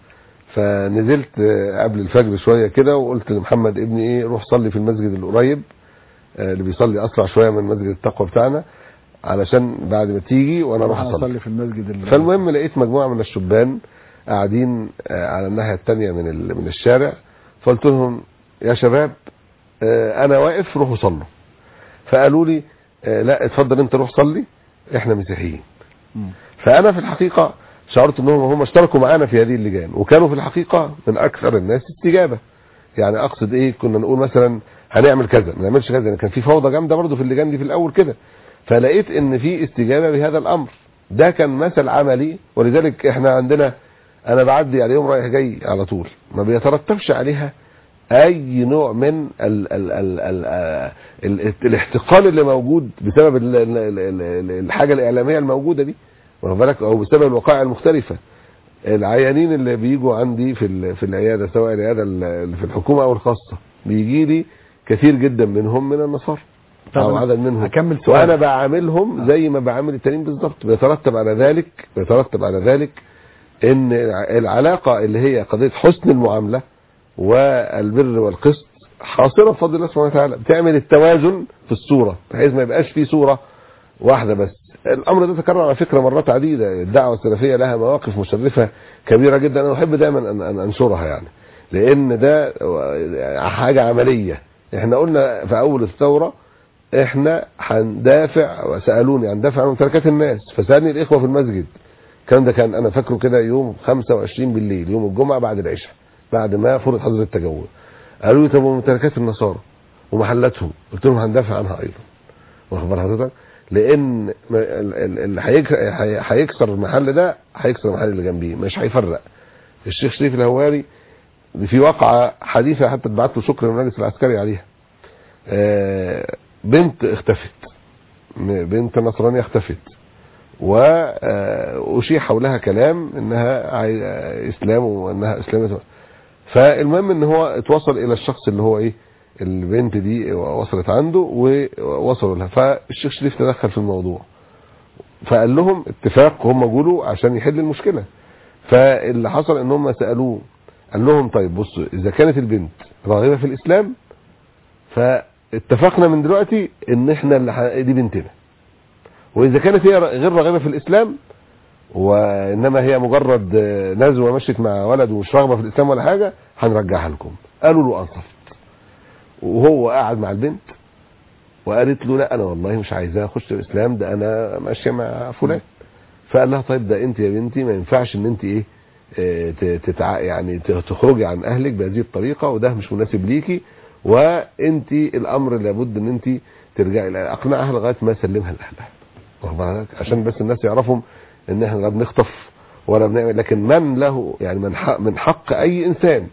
Speaker 3: فنزلت آه، قبل الفجر شويه كده وقلت لمحمد ابني ايه روح صلي في المسجد القريب آه، اللي بيصلي اسرع شويه من مسجد التقوى بتاعنا علشان بعد ما تيجي وانا اروح
Speaker 2: انا
Speaker 3: اصلي
Speaker 2: اصلي في المسجد اللي
Speaker 3: فالمهم لقيت مجموعه من الشبان قاعدين آه، على الناحيه الثانيه من ال- من الشارع فقلت لهم يا شباب آه، انا واقف روحوا صلوا فقالوا لي آه، لا اتفضل انت روح صلي احنا مسيحيين
Speaker 2: مم.
Speaker 3: فانا في الحقيقه شعرت انهم هم اشتركوا معانا في هذه اللجان وكانوا في الحقيقه من اكثر الناس استجابه يعني اقصد ايه كنا نقول مثلا هنعمل كذا ما نعملش كذا لأن كان في فوضى جامده برضه في اللجان دي في الاول كده فلقيت ان في استجابه بهذا الامر ده كان مثل عملي ولذلك احنا عندنا انا بعدي عليهم رايح جاي على طول ما بيترتبش عليها اي نوع من ال ال ال ال ال الاحتقان اللي موجود بسبب ال ال ال ال الحاجه الاعلاميه الموجوده دي واخد بالك او بسبب الوقائع المختلفه العيانين اللي بيجوا عندي في ال- في العياده سواء العياده اللي في الحكومه او الخاصه بيجي لي كثير جدا منهم من النصارى
Speaker 2: طب
Speaker 3: او
Speaker 2: أنا
Speaker 3: عدد منهم
Speaker 2: هكمل سؤال.
Speaker 3: وانا بعاملهم زي ما بعامل التانيين بالظبط بيترتب على ذلك بيترتب على ذلك ان العلاقه اللي هي قضيه حسن المعامله والبر والقسط حاصله بفضل الله سبحانه وتعالى بتعمل التوازن في الصوره بحيث ما يبقاش في صوره واحده بس الامر ده تكرر على فكره مرات عديده الدعوه السلفيه لها مواقف مشرفه كبيره جدا انا احب دايما ان أن انشرها يعني لان ده حاجه عمليه احنا قلنا في اول الثوره احنا هندافع وسالوني عن دافع عن ممتلكات الناس فسالني الاخوه في المسجد الكلام ده كان انا فاكره كده يوم 25 بالليل يوم الجمعه بعد العشاء بعد ما فرض حظر التجول قالوا لي طب وممتلكات النصارى ومحلاتهم قلت لهم هندافع عنها ايضا واخد بال حضرتك لان م- ال- ال- اللي هيك- هي- هيكسر المحل ده هيكسر المحل اللي جنبيه مش هيفرق الشيخ شريف الهواري في واقعة حديثة حتى اتبعت له شكر من المجلس العسكري عليها آه، بنت اختفت م- بنت نصرانية اختفت وأشيع حولها كلام انها عاي- آه، اسلام وانها اسلامية فالمهم ان هو اتوصل الى الشخص اللي هو ايه البنت دي وصلت عنده ووصلوا لها فالشيخ شريف تدخل في الموضوع فقال لهم اتفاق هم جولوا عشان يحل المشكلة فاللي حصل ان هم سألوه قال لهم طيب بصوا اذا كانت البنت راغبة في الاسلام فاتفقنا من دلوقتي ان احنا اللي ح- دي بنتنا واذا كانت هي غير راغبة في الاسلام وانما هي مجرد آه، نزوة مشيت مع ولد ومش راغبة في الاسلام ولا حاجة هنرجعها لكم قالوا له انصفت وهو قاعد مع البنت وقالت له لا انا والله مش عايزاه اخش الاسلام ده انا ماشيه مع فلان فقال لها طيب ده انت يا بنتي ما ينفعش ان انت ايه آه، ت- تتع... يعني ت- تخرجي عن اهلك بهذه الطريقه وده مش مناسب ليكي وانت الامر لابد ان انت ترجعي لها اقنعها لغايه ما سلمها لاهلها واخد بالك؟ عشان بس الناس يعرفوا ان احنا لا بنخطف ولا بنعمل لكن من له يعني من حق من حق اي انسان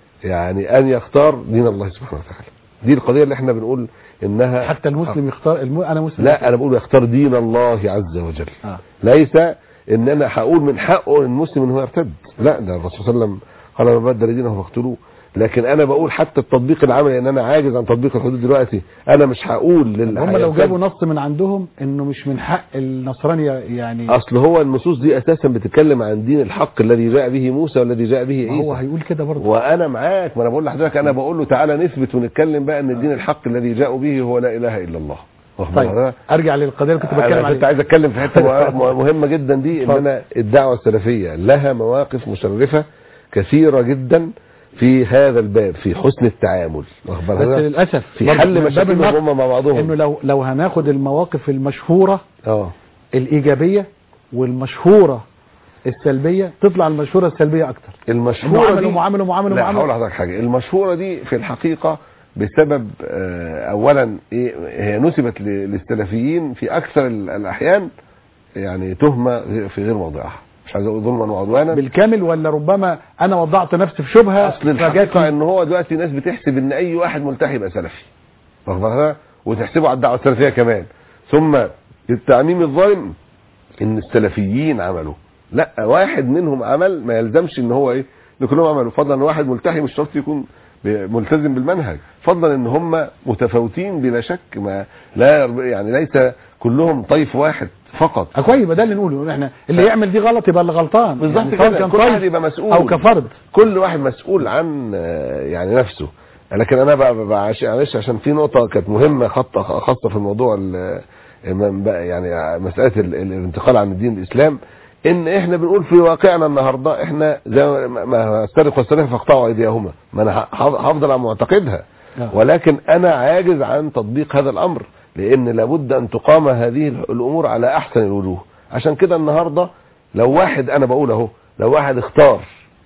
Speaker 3: يعني ان يختار دين الله سبحانه وتعالى دي القضيه اللي احنا بنقول انها
Speaker 2: حتى المسلم يختار الم... انا مسلم
Speaker 3: لا انا بقول يختار دين الله عز وجل
Speaker 2: آه.
Speaker 3: ليس ان انا هقول من حقه المسلم ان هو يرتد لا ده الرسول صلى الله عليه وسلم قال من بدل دينه فاقتلوه لكن انا بقول حتى التطبيق العملي ان انا عاجز عن تطبيق الحدود دلوقتي انا مش هقول لل
Speaker 2: هم لو جابوا نص من عندهم انه مش من حق النصراني يعني
Speaker 3: اصل هو النصوص دي اساسا بتتكلم عن دين الحق الذي جاء به موسى والذي جاء به
Speaker 2: ما هو
Speaker 3: عيسى
Speaker 2: هيقول كده برضه
Speaker 3: وانا معاك ما انا بقول لحضرتك انا بقول له تعالى نثبت ونتكلم بقى ان الدين الحق الذي جاءوا به هو لا اله الا الله واخد بالك؟
Speaker 2: طيب ارجع للقضيه اللي كنت بتكلم
Speaker 3: انا كنت
Speaker 2: عليها
Speaker 3: عايز اتكلم في حته مه- مهمه جدا دي ان
Speaker 2: اتفضل.
Speaker 3: انا الدعوه السلفيه لها مواقف مشرفه كثيره جدا في هذا الباب في حسن التعامل واخد
Speaker 2: بس
Speaker 3: بالك؟
Speaker 2: للاسف
Speaker 3: في
Speaker 2: برضه
Speaker 3: حل
Speaker 2: من باب
Speaker 3: مشاكلهم
Speaker 2: النقد
Speaker 3: هم مع بعضهم
Speaker 2: انه لو لو هناخد المواقف المشهوره
Speaker 3: اه
Speaker 2: الايجابيه والمشهوره السلبيه تطلع المشهوره السلبيه اكتر
Speaker 3: المشهوره
Speaker 2: معامله
Speaker 3: دي
Speaker 2: معامله معامله
Speaker 3: لا
Speaker 2: معامله
Speaker 3: هقول لحضرتك حاجه المشهوره دي في الحقيقه بسبب آه، اولا إيه هي نسبت ل- للسلفيين في اكثر ال- الاحيان يعني تهمه في غير موضعها مش عايز اقول ظلما وعدوانا
Speaker 2: بالكامل ولا ربما انا وضعت نفسي في شبهه
Speaker 3: اصل الحقيقه
Speaker 2: فجاتني
Speaker 3: ان هو دلوقتي ناس بتحسب ان اي واحد ملتحي يبقى سلفي واخد بالك؟ وتحسبه على الدعوه السلفيه كمان ثم التعميم الظالم ان السلفيين عملوا لا واحد منهم عمل ما يلزمش ان هو ايه ان كلهم عملوا فضلا ان واحد ملتحي مش شرط يكون ب- ملتزم بالمنهج فضلا ان هم متفاوتين بلا شك ما لا يعني ليس كلهم طيف واحد فقط
Speaker 2: آه كويس يبقى ده اللي نقوله احنا اللي يعمل دي غلط يبقى اللي غلطان
Speaker 3: بالظبط
Speaker 2: يعني سواء
Speaker 3: كده
Speaker 2: كان
Speaker 3: كل واحد
Speaker 2: طيب
Speaker 3: يبقى مسؤول
Speaker 2: او كفرد
Speaker 3: كل واحد مسؤول عن آه، يعني نفسه لكن انا بقى بقى عش- معلش عشان في نقطه كانت مهمه خط خاصه في الموضوع ال- من بقى يعني مساله ال- ال- الانتقال عن الدين الاسلام ان احنا بنقول في واقعنا النهارده احنا زي ما- ما السارق والسارقه فاقطعوا ايديهما ما انا ه- هفضل على معتقدها
Speaker 2: آه.
Speaker 3: ولكن انا عاجز عن تطبيق هذا الامر لان لابد ان تقام هذه الامور على احسن الوجوه عشان كده النهارده لو واحد انا بقول اهو لو واحد اختار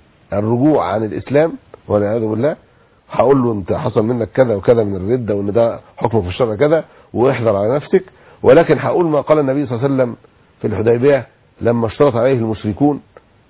Speaker 3: الرجوع عن الاسلام والعياذ بالله هقول له انت حصل منك كذا وكذا من الرده وان ده حكم في الشرع كذا واحذر على نفسك ولكن هقول ما قال النبي صلى الله عليه وسلم في الحديبيه لما اشترط عليه المشركون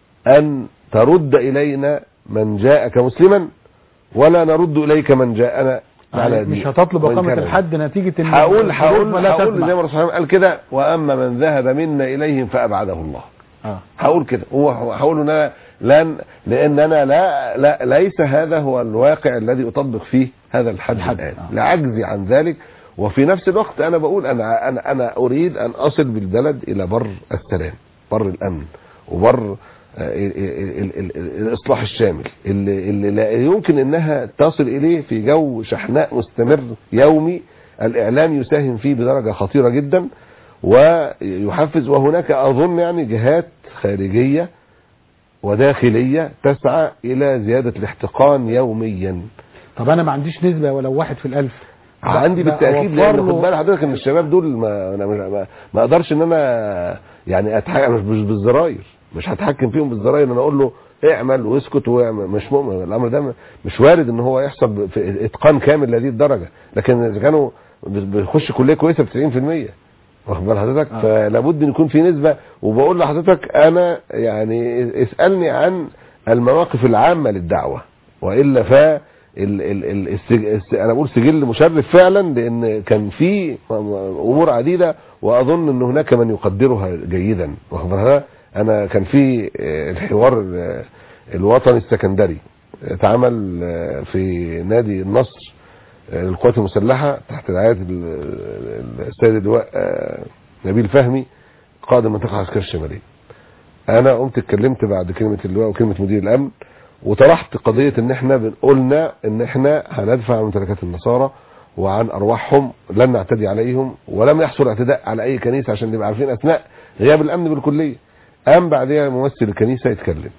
Speaker 3: ان ترد الينا من جاءك مسلما ولا نرد اليك من جاءنا على
Speaker 2: يعني
Speaker 3: دين
Speaker 2: مش هتطلب
Speaker 3: وإن
Speaker 2: اقامه
Speaker 3: كان
Speaker 2: الحد نتيجه ان
Speaker 3: هقول
Speaker 2: الظروف
Speaker 3: هقول
Speaker 2: ولا
Speaker 3: هقول
Speaker 2: تسمح.
Speaker 3: زي ما الرسول صلى الله عليه وسلم قال كده واما من ذهب منا اليهم فابعده الله
Speaker 2: آه.
Speaker 3: هقول كده هو هقول ان انا لن لان انا لا, لا ليس هذا هو الواقع الذي اطبق فيه هذا الحد,
Speaker 2: الحد،
Speaker 3: الان
Speaker 2: آه.
Speaker 3: لعجزي عن ذلك وفي نفس الوقت انا بقول انا انا انا اريد ان اصل بالبلد الى بر السلام بر الامن وبر آه، ال- ال- ال- ال- ال- الاصلاح الشامل اللي, اللي لا يمكن انها تصل اليه في جو شحناء مستمر يومي الاعلام يساهم فيه بدرجه خطيره جدا ويحفز وهناك اظن يعني جهات خارجيه وداخليه تسعى الى زياده الاحتقان يوميا
Speaker 2: طب انا ما عنديش نسبه ولو واحد في الالف
Speaker 3: عندي
Speaker 2: لا،
Speaker 3: بالتاكيد
Speaker 2: أوفر
Speaker 3: لان
Speaker 2: له-
Speaker 3: خد بال حضرتك ان الشباب دول ما أنا مش- ما, ما اقدرش ان انا يعني اتحكم مش مش بالزراير مش هتحكم فيهم بالزراير ان انا اقول له اعمل واسكت واعمل مش مؤمن الامر ده مش وارد ان هو يحصل في اتقان كامل لهذه الدرجه لكن اذا كانوا بيخش كليه كويسه ب 90% واخد بال حضرتك
Speaker 2: آه.
Speaker 3: فلابد ان يكون في نسبه وبقول لحضرتك انا يعني اسالني عن المواقف العامه للدعوه والا ف ال ال ال السج... الس... انا بقول سجل مشرف فعلا لان كان في امور عديده واظن ان هناك من يقدرها جيدا واخد بالك انا كان في آه، الحوار آه، الوطني السكندري اتعمل آه، في نادي النصر آه، للقوات المسلحه تحت رعايه ال- ال- السيد اللواء آه، نبيل فهمي قائد المنطقه العسكريه الشماليه انا قمت اتكلمت بعد كلمه اللواء وكلمه مدير الامن وطرحت قضيه ان احنا بنقولنا ان احنا هندفع عن ممتلكات النصارى وعن ارواحهم لن نعتدي عليهم ولم يحصل اعتداء على اي كنيسه عشان نبقى عارفين اثناء غياب الامن بالكليه قام بعدها ممثل الكنيسه يتكلم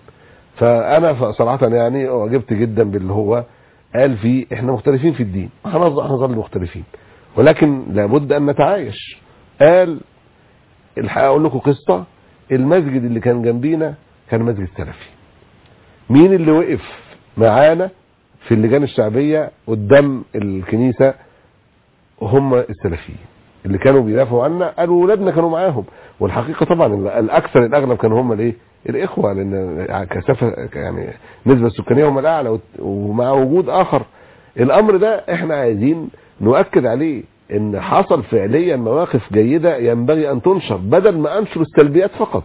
Speaker 3: فانا صراحه يعني اعجبت جدا باللي هو قال فيه احنا مختلفين في الدين هنظل هنظل مختلفين ولكن لابد ان نتعايش قال الحقيقه اقول لكم قصه المسجد اللي كان جنبينا كان مسجد سلفي مين اللي وقف معانا في اللجان الشعبيه قدام الكنيسه هم السلفيين اللي كانوا بيدافعوا عنا قالوا ولادنا كانوا معاهم والحقيقه طبعا الاكثر الاغلب كانوا هم الايه الاخوه لان كثافه يعني النسبه السكانيه هم الاعلى وت- ومع وجود اخر الامر ده احنا عايزين نؤكد عليه ان حصل فعليا مواقف جيده ينبغي ان تنشر بدل ما انشر السلبيات فقط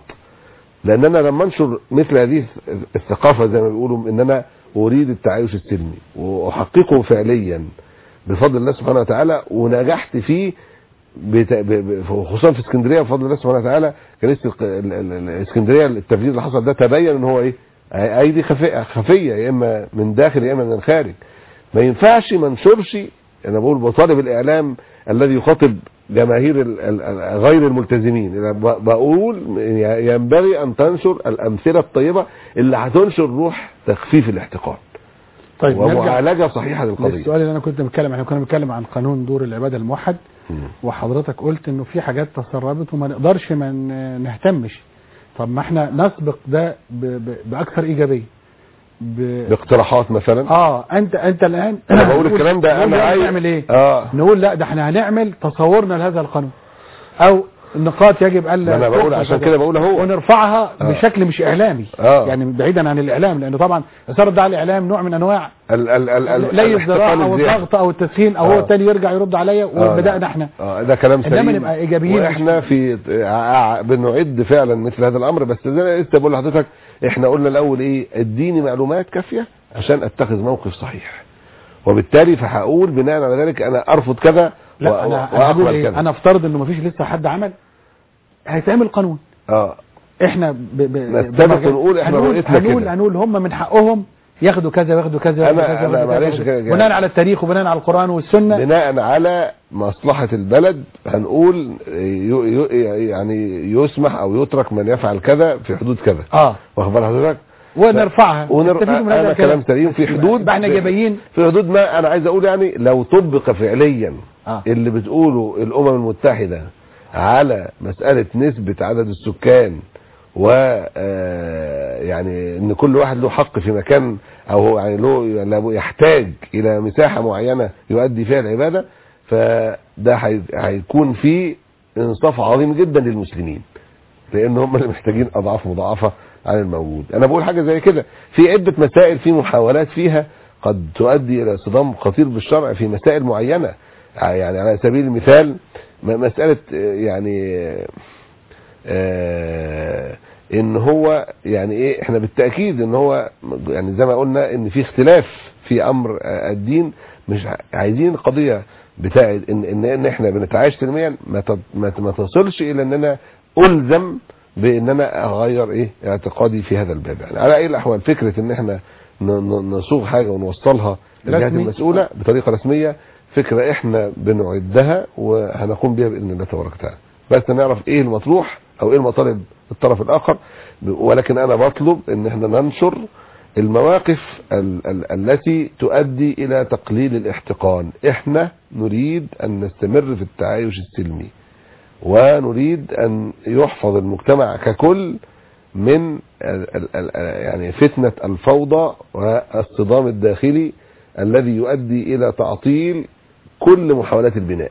Speaker 3: لان انا لما انشر مثل هذه الثقافه زي ما بيقولوا ان انا اريد التعايش السلمي واحققه فعليا بفضل الله سبحانه وتعالى ونجحت فيه بت... ب... ب... خصوصا في اسكندريه بفضل الله سبحانه وتعالى كنيسه الق- ال- ال- ال- الاسكندريه التفجير اللي حصل ده تبين ان هو ايه ايدي خفيه خفيه يا اما من داخل يا اما من الخارج ما ينفعش ما ننشرش انا بقول بطالب الاعلام الذي يخاطب جماهير ال- ال- ال- غير الملتزمين أنا ب- بقول ي- ينبغي ان تنشر الامثله الطيبه اللي هتنشر روح تخفيف الاحتقان
Speaker 2: طيب نرجع
Speaker 3: ومعالجه صحيحه للقضيه
Speaker 2: للسؤال اللي انا كنت بتكلم احنا كنا بنتكلم عن قانون دور العباده الموحد
Speaker 3: مم.
Speaker 2: وحضرتك قلت انه في حاجات تسربت وما نقدرش ما ن- نهتمش طب ما احنا نسبق ده ب... ب... باكثر ايجابيه ب...
Speaker 3: باقتراحات مثلا
Speaker 2: اه انت انت الان
Speaker 3: انا بقول الكلام ده
Speaker 2: نقول
Speaker 3: انا
Speaker 2: لا،
Speaker 3: عايز
Speaker 2: نعمل ايه
Speaker 3: اه
Speaker 2: نقول لا ده احنا هنعمل تصورنا لهذا القانون او النقاط يجب الا
Speaker 3: ما أنا بقول
Speaker 2: تخفى
Speaker 3: عشان
Speaker 2: كذا.
Speaker 3: كده بقول أهو.
Speaker 2: ونرفعها
Speaker 3: آه.
Speaker 2: بشكل مش اعلامي
Speaker 3: آه.
Speaker 2: يعني بعيدا عن الاعلام لانه طبعا اثار الدعاء الاعلام نوع من انواع
Speaker 3: ال ال ال ال
Speaker 2: لي الذراع
Speaker 3: الاحتقان
Speaker 2: او
Speaker 3: الزيادة.
Speaker 2: الضغط او التسخين او
Speaker 3: آه.
Speaker 2: هو التاني يرجع يرد عليا
Speaker 3: آه،
Speaker 2: وبدانا
Speaker 3: لا.
Speaker 2: احنا
Speaker 3: اه ده كلام
Speaker 2: إنما
Speaker 3: سليم
Speaker 2: نبقى إيجابيين
Speaker 3: واحنا في ع- ع- بنعد فعلا مثل هذا الامر بس زي ما لسه بقول لحضرتك احنا قلنا الاول ايه اديني معلومات كافيه عشان اتخذ موقف صحيح وبالتالي فهقول بناء على ذلك انا ارفض كذا
Speaker 2: لا
Speaker 3: و-
Speaker 2: انا
Speaker 3: و-
Speaker 2: انا هقول
Speaker 3: واقبل
Speaker 2: ايه
Speaker 3: كذا
Speaker 2: انا افترض انه مفيش لسه حد عمل هيتعمل قانون
Speaker 3: اه
Speaker 2: احنا ب... ب...
Speaker 3: نستبق
Speaker 2: بمجال-
Speaker 3: ونقول إحنا
Speaker 2: هنقول
Speaker 3: رؤيتنا
Speaker 2: هنقول
Speaker 3: كده.
Speaker 2: هنقول هم من حقهم ياخدوا كذا وياخدوا كذا وياخدوا
Speaker 3: أنا-
Speaker 2: كذا
Speaker 3: أنا
Speaker 2: وياخدوا كذا
Speaker 3: معلش
Speaker 2: وياخدوا-
Speaker 3: كده-
Speaker 2: بناء على التاريخ وبناء على القران والسنه
Speaker 3: بناء على مصلحة البلد هنقول يو يو يعني يسمح او يترك من يفعل كذا في حدود كذا
Speaker 2: اه
Speaker 3: واخد بال حضرتك
Speaker 2: ونرفعها
Speaker 3: ونر...
Speaker 2: نستفيد من هذا
Speaker 3: انا كلام سليم في حدود
Speaker 2: يبقى احنا جايبين
Speaker 3: في حدود ما انا عايز اقول يعني لو طبق فعليا
Speaker 2: آه.
Speaker 3: اللي بتقوله الامم المتحده على مساله نسبه عدد السكان و آه، يعني ان كل واحد له حق في مكان او هو يعني له له يحتاج الى مساحه معينه يؤدي فيها العباده فده هي- هيكون فيه انصاف عظيم جدا للمسلمين لان هم اللي محتاجين اضعاف مضاعفه عن الموجود انا بقول حاجه زي كده في عده مسائل في محاولات فيها قد تؤدي الى صدام خطير بالشرع في مسائل معينه يعني على سبيل المثال م- مساله آه، يعني آه، آه، ان هو يعني ايه احنا بالتاكيد ان هو يعني زي ما قلنا ان في اختلاف في امر آه، الدين مش ع- عايزين القضيه بتاعت ان ان, إن احنا بنتعايش سلميا ما ت- ما ت- ما تصلش الى ان انا الزم بان انا اغير ايه اعتقادي في هذا الباب يعني على اي الاحوال فكره ان احنا ن- ن- نصوغ حاجه ونوصلها للجهات
Speaker 2: رسمي.
Speaker 3: المسؤوله بطريقه رسميه فكره احنا بنعدها وهنقوم بها باذن الله تبارك وتعالى بس نعرف ايه المطروح او ايه المطالب الطرف الاخر ولكن انا بطلب ان احنا ننشر المواقف ال ال التي تؤدي الى تقليل الاحتقان احنا نريد ان نستمر في التعايش السلمي ونريد ان يحفظ المجتمع ككل من ال ال ال يعني فتنة الفوضى والصدام الداخلي الذي يؤدي الى تعطيل كل محاولات البناء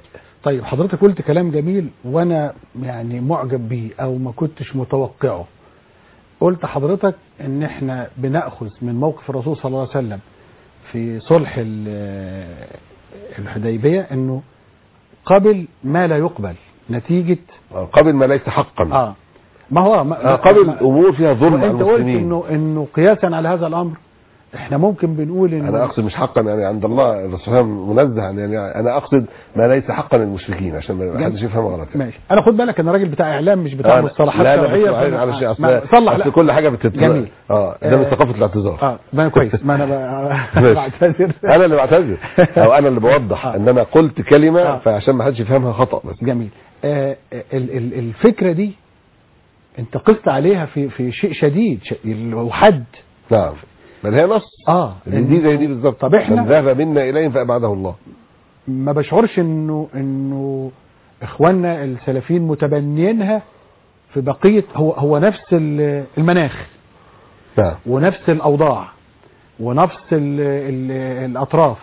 Speaker 2: طيب حضرتك قلت كلام جميل وانا يعني معجب بيه او ما كنتش متوقعه قلت حضرتك ان احنا بناخذ من موقف الرسول صلى الله عليه وسلم في صلح ال- الحديبيه انه قبل ما لا يقبل نتيجه
Speaker 3: قبل ما ليس حقا
Speaker 2: اه ما هو ما
Speaker 3: آه، قبل
Speaker 2: ما-
Speaker 3: امور فيها ظلم على
Speaker 2: وانت قلت
Speaker 3: المسلمين
Speaker 2: انه انه قياسا على هذا الامر احنا ممكن بنقول انه
Speaker 3: انا اقصد مش حقا يعني عند الله الرسول صلى الله عليه وسلم منزه عن يعني انا اقصد ما ليس حقا للمشركين عشان ما
Speaker 2: جميل.
Speaker 3: حدش يفهم غلط يعني.
Speaker 2: ماشي انا خد بالك انا راجل بتاع اعلام مش بتاع
Speaker 3: أنا-
Speaker 2: مصطلحات
Speaker 3: لا لا
Speaker 2: شرعيه
Speaker 3: بس
Speaker 2: فأنا-
Speaker 3: على شيء
Speaker 2: آه،
Speaker 3: اصل
Speaker 2: ما- صلح
Speaker 3: أصل
Speaker 2: لا
Speaker 3: كل حاجه بتتبع
Speaker 2: جميل.
Speaker 3: اه ده من
Speaker 2: آه،
Speaker 3: ثقافه الاعتذار
Speaker 2: اه ما كويس ما انا ب-
Speaker 3: ماشي.
Speaker 2: بعتذر
Speaker 3: انا اللي بعتذر او انا اللي بوضح
Speaker 2: آه.
Speaker 3: ان انا قلت كلمه
Speaker 2: آه.
Speaker 3: فعشان ما حدش يفهمها خطا بس
Speaker 2: جميل آه ال- ال- الفكره دي انت قست عليها في في شيء شديد ش- وحد
Speaker 3: نعم بل هي نص
Speaker 2: اه
Speaker 3: دي, دي زي دي بالظبط
Speaker 2: طب إحنا-
Speaker 3: من ذهب منا اليهم فابعده الله
Speaker 2: ما بشعرش انه انه اخواننا السلفيين متبنيينها في بقيه هو هو نفس ال- المناخ
Speaker 3: نعم
Speaker 2: ونفس الاوضاع ونفس ال ال الاطراف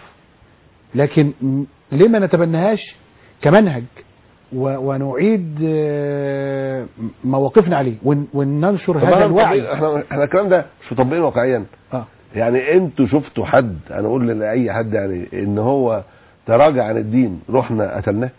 Speaker 2: لكن م- ليه ما نتبناهاش كمنهج و- ونعيد آه، مواقفنا عليه ون- وننشر
Speaker 3: طب
Speaker 2: هذا
Speaker 3: أنا
Speaker 2: الوعي
Speaker 3: مطبق- احنا احنا الكلام ده مش مطبقين واقعيا
Speaker 2: اه
Speaker 3: يعني انتوا شفتوا حد انا اقول لاي حد يعني ان هو تراجع عن الدين رحنا قتلناه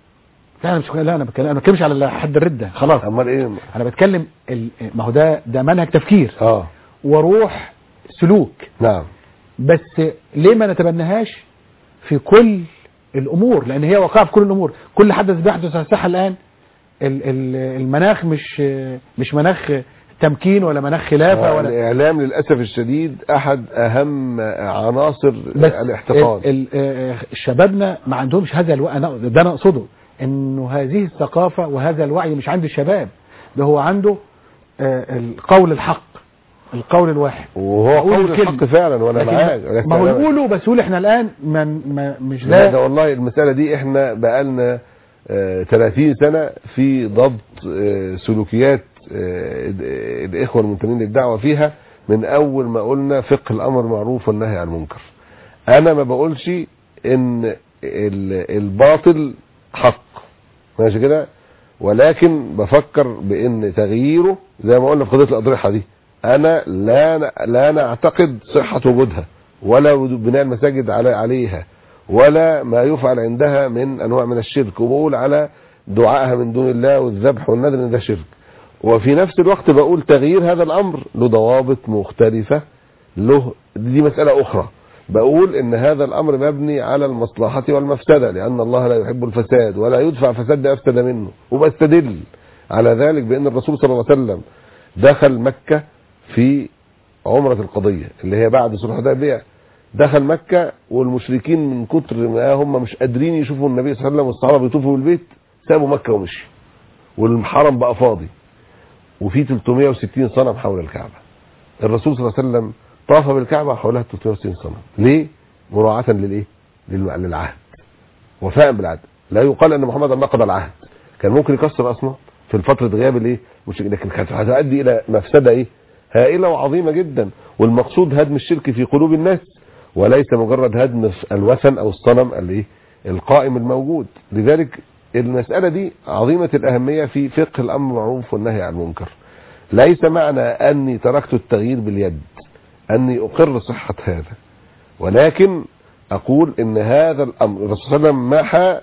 Speaker 2: لا انا مش لا انا بتكلم انا ما بتكلمش على حد الرده خلاص
Speaker 3: امال ايه
Speaker 2: انا بتكلم ال- ما هو ده ده منهج تفكير
Speaker 3: اه
Speaker 2: وروح سلوك
Speaker 3: نعم
Speaker 2: بس ليه ما نتبناهاش في كل الامور لان هي واقعه في كل الامور كل حدث بيحدث على الساحه الان ال- ال- المناخ مش مش مناخ تمكين ولا مناخ خلافه
Speaker 3: آه،
Speaker 2: ولا
Speaker 3: الاعلام للاسف الشديد احد اهم عناصر
Speaker 2: بس
Speaker 3: الاحتقان
Speaker 2: ال- ال- آه، شبابنا ما عندهمش هذا الوعي أنا- ده انا اقصده انه هذه الثقافه وهذا الوعي مش عند الشباب ده هو عنده آه، القول الحق القول الواحد
Speaker 3: وهو
Speaker 2: أقول
Speaker 3: قول
Speaker 2: الكلمة.
Speaker 3: الحق فعلا وانا
Speaker 2: لكن
Speaker 3: معاك
Speaker 2: ما- ما هو
Speaker 3: لكن أنا-
Speaker 2: يقولوا بس يقول احنا الان ما ما مش
Speaker 3: لا
Speaker 2: لا
Speaker 3: ده والله المسألة دي احنا بقالنا آه، 30 سنة في ضبط آه، سلوكيات آه، الإخوة المنتمين للدعوة فيها من أول ما قلنا فقه الأمر معروف والنهي عن المنكر أنا ما بقولش إن ال- الباطل حق ماشي كده ولكن بفكر بإن تغييره زي ما قلنا في قضية الأضرحة دي أنا لا ن- لا نعتقد صحة وجودها ولا وجود بناء المساجد على عليها ولا ما يفعل عندها من انواع من الشرك وبقول على دعائها من دون الله والذبح والنذر ان ده شرك وفي نفس الوقت بقول تغيير هذا الامر له ضوابط مختلفة له دي مسألة اخرى بقول ان هذا الامر مبني على المصلحة والمفسدة لان الله لا يحب الفساد ولا يدفع فساد افسد منه وبستدل على ذلك بان الرسول صلى الله عليه وسلم دخل مكة في عمرة القضية اللي هي بعد صلح الحديبية دخل مكة والمشركين من كتر ما هم مش قادرين يشوفوا النبي صلى الله عليه وسلم والصحابة بيطوفوا بالبيت سابوا مكة ومشي والحرم بقى فاضي وفي 360 صنم حول الكعبة الرسول صلى الله عليه وسلم طاف بالكعبة حولها 360 صنم ليه؟ مراعاة للايه؟ للع- للعهد وفاء بالعهد لا يقال ان محمد نقض العهد كان ممكن يكسر اصلا في فترة غياب الايه؟ مش لكن كانت هتؤدي الى مفسدة ايه؟ هائلة وعظيمة جدا والمقصود هدم الشرك في قلوب الناس وليس مجرد هدم الوثن او الصنم الايه؟ القائم الموجود لذلك المسألة دي عظيمة الأهمية في فقه الأمر بالمعروف والنهي عن المنكر ليس معنى أني تركت التغيير باليد أني أقر صحة هذا ولكن أقول إن هذا الأمر الرسول صلى الله عليه وسلم محى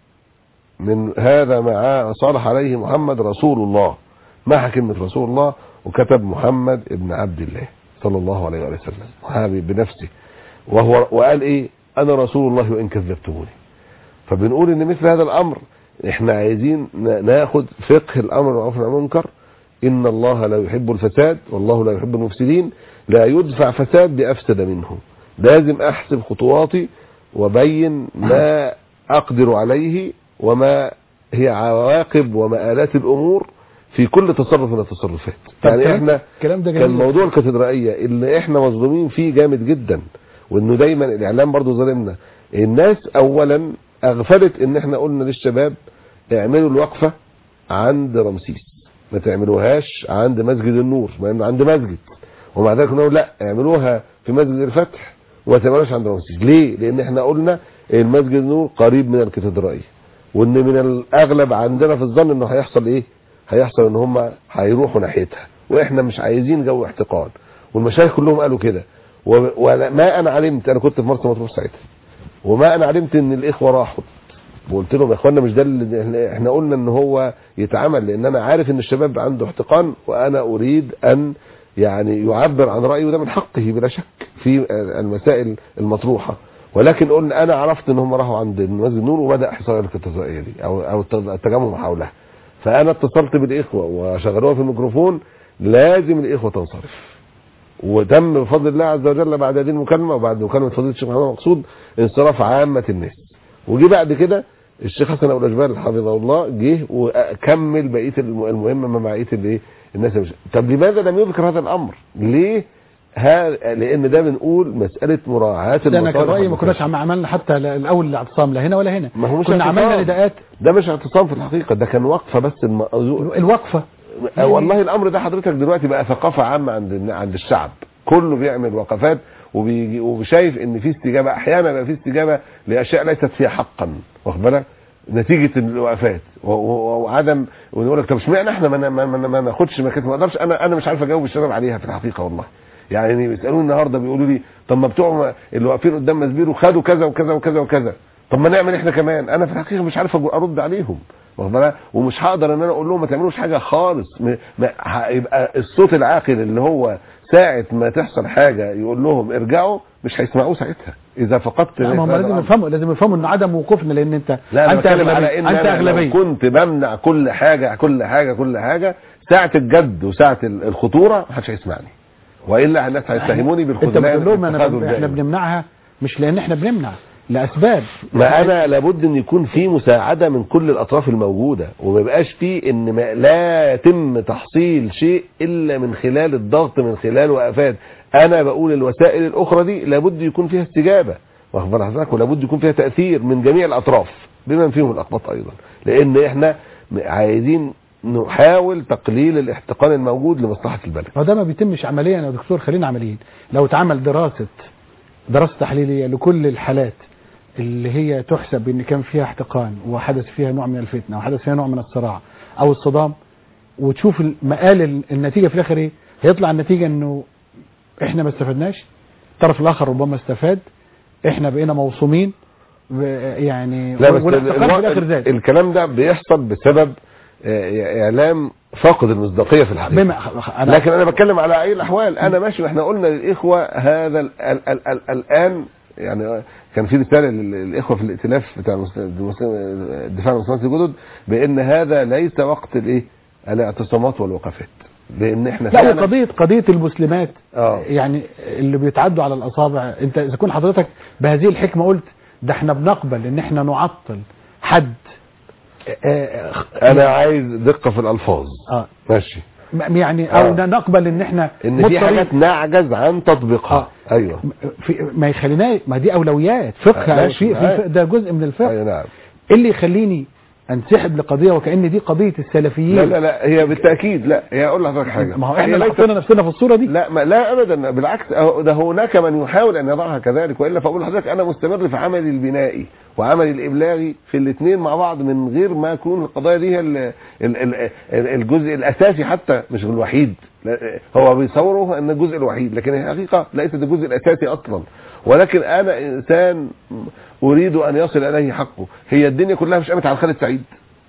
Speaker 3: من هذا ما صالح عليه محمد رسول الله محى كلمة رسول الله وكتب محمد ابن عبد الله صلى الله عليه وآله وسلم محابي بنفسه وهو وقال إيه أنا رسول الله وإن كذبتموني فبنقول ان مثل هذا الامر احنا عايزين نا- ناخد فقه الامر بالمعروف والنهي عن المنكر ان الله لا يحب الفساد والله لا يحب المفسدين لا يدفع فساد بافسد منه لازم احسب خطواتي وبين ما اقدر عليه وما هي عواقب ومآلات الامور في كل تصرف من التصرفات يعني
Speaker 2: كلام-
Speaker 3: احنا
Speaker 2: الكلام ده
Speaker 3: كان
Speaker 2: جميل
Speaker 3: موضوع الكاتدرائية اللي احنا مظلومين فيه جامد جدا وانه دايما الاعلام برضو ظالمنا الناس اولا اغفلت ان احنا قلنا للشباب اعملوا الوقفة عند رمسيس ما تعملوهاش عند مسجد النور مع انه عند مسجد ومع ذلك نقول لا اعملوها في مسجد الفتح وما تعملوهاش عند رمسيس ليه لان احنا قلنا المسجد النور قريب من الكاتدرائية وان من الاغلب عندنا في الظن انه هيحصل ايه هيحصل ان هم هيروحوا ناحيتها واحنا مش عايزين جو احتقان والمشايخ كلهم قالوا كده و- وما انا علمت انا كنت في مرسى مطروح ساعتها وما انا علمت ان الاخوه راحوا وقلت لهم يا اخوانا مش ده اللي احنا- احنا قلنا ان هو يتعمل لان انا عارف ان الشباب عنده احتقان وانا اريد ان يعني يعبر عن رايه وده من حقه بلا شك في المسائل المطروحه ولكن قلنا انا عرفت ان هم راحوا عند مسجد النور وبدا احصائيه القطاعيه دي او او التجمع حولها فانا اتصلت بالاخوه وشغلوها في الميكروفون لازم الاخوه تنصرف وتم بفضل الله عز وجل بعد هذه المكالمه وبعد مكالمه فضيله الشيخ محمد مقصود انصراف عامه الناس وجي بعد كده الشيخ حسن ابو الاجبال حفظه الله جه وكمل بقيه الم- المهمه مع بقيه الايه الناس اللي مش- طب لماذا لم يذكر هذا الامر؟ ليه؟ ها لان ده بنقول مساله مراعاه
Speaker 2: ده انا كان
Speaker 3: المصالح
Speaker 2: رايي ما كناش
Speaker 3: والمفاسد.
Speaker 2: عم عملنا حتى ل- الاول الاعتصام لا هنا ولا هنا
Speaker 3: ما هو مش
Speaker 2: كنا
Speaker 3: اعتصام.
Speaker 2: عملنا نداءات
Speaker 3: ده مش اعتصام في الحقيقه ده كان وقفه بس المأذون
Speaker 2: الوقفه
Speaker 3: آه، والله الامر ده حضرتك دلوقتي بقى ثقافه عامه عند عند الشعب كله بيعمل وقفات وبيجي وشايف ان في استجابه احيانا بقى في استجابه لاشياء ليست فيها حقا واخد بالك نتيجه الوقفات و- و- وعدم ونقول لك طب اشمعنى احنا ما ن- ما, ما, ما ناخدش مكاتب ما اقدرش انا انا مش عارف اجاوب الشباب عليها في الحقيقه والله يعني بيسالوني النهارده بيقولوا لي طب ما بتوع اللي واقفين قدام مسبيرو خدوا كذا وكذا وكذا وكذا طب ما نعمل احنا كمان انا في الحقيقه مش عارف أجو- ارد عليهم واخد بالك ومش هقدر ان انا اقول لهم ما تعملوش حاجه خالص م- ما هيبقى الصوت العاقل اللي هو ساعه ما تحصل حاجه يقول لهم ارجعوا مش هيسمعوه ساعتها اذا فقدت
Speaker 2: لا ما هم
Speaker 3: هذا
Speaker 2: لازم
Speaker 3: الأمر.
Speaker 2: يفهموا لازم يفهموا ان عدم وقوفنا لان انت
Speaker 3: لا انا
Speaker 2: انت
Speaker 3: بتكلم
Speaker 2: اغلبيه
Speaker 3: على ان
Speaker 2: انت
Speaker 3: أنا لو
Speaker 2: اغلبيه
Speaker 3: كنت بمنع كل حاجه كل حاجه كل حاجه ساعه الجد وساعه ال- الخطوره محدش هيسمعني والا الناس هيتهموني
Speaker 2: انت
Speaker 3: بالخذلان
Speaker 2: بتقول لهم أنا
Speaker 3: والتخاذل
Speaker 2: احنا
Speaker 3: دائما.
Speaker 2: بنمنعها مش لان احنا بنمنع لاسباب
Speaker 3: ما انا لابد ان يكون في مساعده من كل الاطراف الموجوده وما يبقاش في ان ما لا يتم تحصيل شيء الا من خلال الضغط من خلال وقفات انا بقول الوسائل الاخرى دي لابد يكون فيها استجابه واخد بال حضرتك ولابد يكون فيها تاثير من جميع الاطراف بما فيهم الاقباط ايضا لان احنا عايزين نحاول تقليل الاحتقان الموجود لمصلحه البلد
Speaker 2: هو ده ما بيتمش عمليا يا دكتور خلينا عمليين لو اتعمل دراسه دراسه تحليليه لكل الحالات اللي هي تحسب ان كان فيها احتقان وحدث فيها نوع من الفتنه وحدث فيها نوع من الصراع او الصدام وتشوف مقال ال- النتيجه في الاخر ايه هيطلع النتيجه انه احنا ما استفدناش الطرف الاخر ربما استفاد احنا بقينا موصومين ب- يعني
Speaker 3: لا بس
Speaker 2: والاحتقان
Speaker 3: الو-
Speaker 2: في الاخر زاد
Speaker 3: الكلام ده بيحصل بسبب آه، اعلام فاقد المصداقيه في الحقيقه
Speaker 2: بما انا
Speaker 3: لكن انا بتكلم على اي الاحوال انا ماشي واحنا قلنا للاخوه هذا ال ال ال ال الان يعني كان في رساله للاخوه في الائتلاف بتاع المس- المس- الدفاع عن المسلمات الجدد بان هذا ليس وقت الايه الاعتصامات والوقفات لان احنا
Speaker 2: لا
Speaker 3: فعلا
Speaker 2: وقضيه قضيه المسلمات
Speaker 3: اه
Speaker 2: يعني اللي بيتعدوا على الاصابع انت اذا كنت حضرتك بهذه الحكمه قلت ده احنا بنقبل ان احنا نعطل حد آه،
Speaker 3: انا عايز دقه في الالفاظ
Speaker 2: اه
Speaker 3: ماشي
Speaker 2: م- يعني او
Speaker 3: آه.
Speaker 2: نقبل ان احنا
Speaker 3: ان في
Speaker 2: مضطرين-
Speaker 3: حاجات نعجز عن تطبيقها
Speaker 2: آه.
Speaker 3: ايوه
Speaker 2: في ما يخليناش ما دي اولويات فقه
Speaker 3: ماشي،
Speaker 2: في, في
Speaker 3: معاك.
Speaker 2: ده جزء من الفقه
Speaker 3: ايوه نعم
Speaker 2: إيه اللي يخليني انسحب لقضيه وكأن دي قضيه السلفيين
Speaker 3: لا لا لا هي بالتاكيد لا هي اقول لحضرتك حاجه
Speaker 2: ما هو
Speaker 3: هي
Speaker 2: احنا اللي
Speaker 3: ليست-
Speaker 2: حطينا نفسنا في الصوره دي
Speaker 3: لا ما لا ابدا بالعكس أهو ده هناك من يحاول ان يضعها كذلك والا فاقول لحضرتك انا مستمر في عملي البنائي وعملي الابلاغي في الاثنين مع بعض من غير ما يكون القضايا دي هي ال- ال- ال- ال- الجزء الاساسي حتى مش الوحيد لا، هو بيصوره ان الجزء الوحيد لكن الحقيقه ليست الجزء الاساسي اصلا ولكن انا انسان اريد ان يصل اليه حقه هي الدنيا كلها مش قامت على خالد سعيد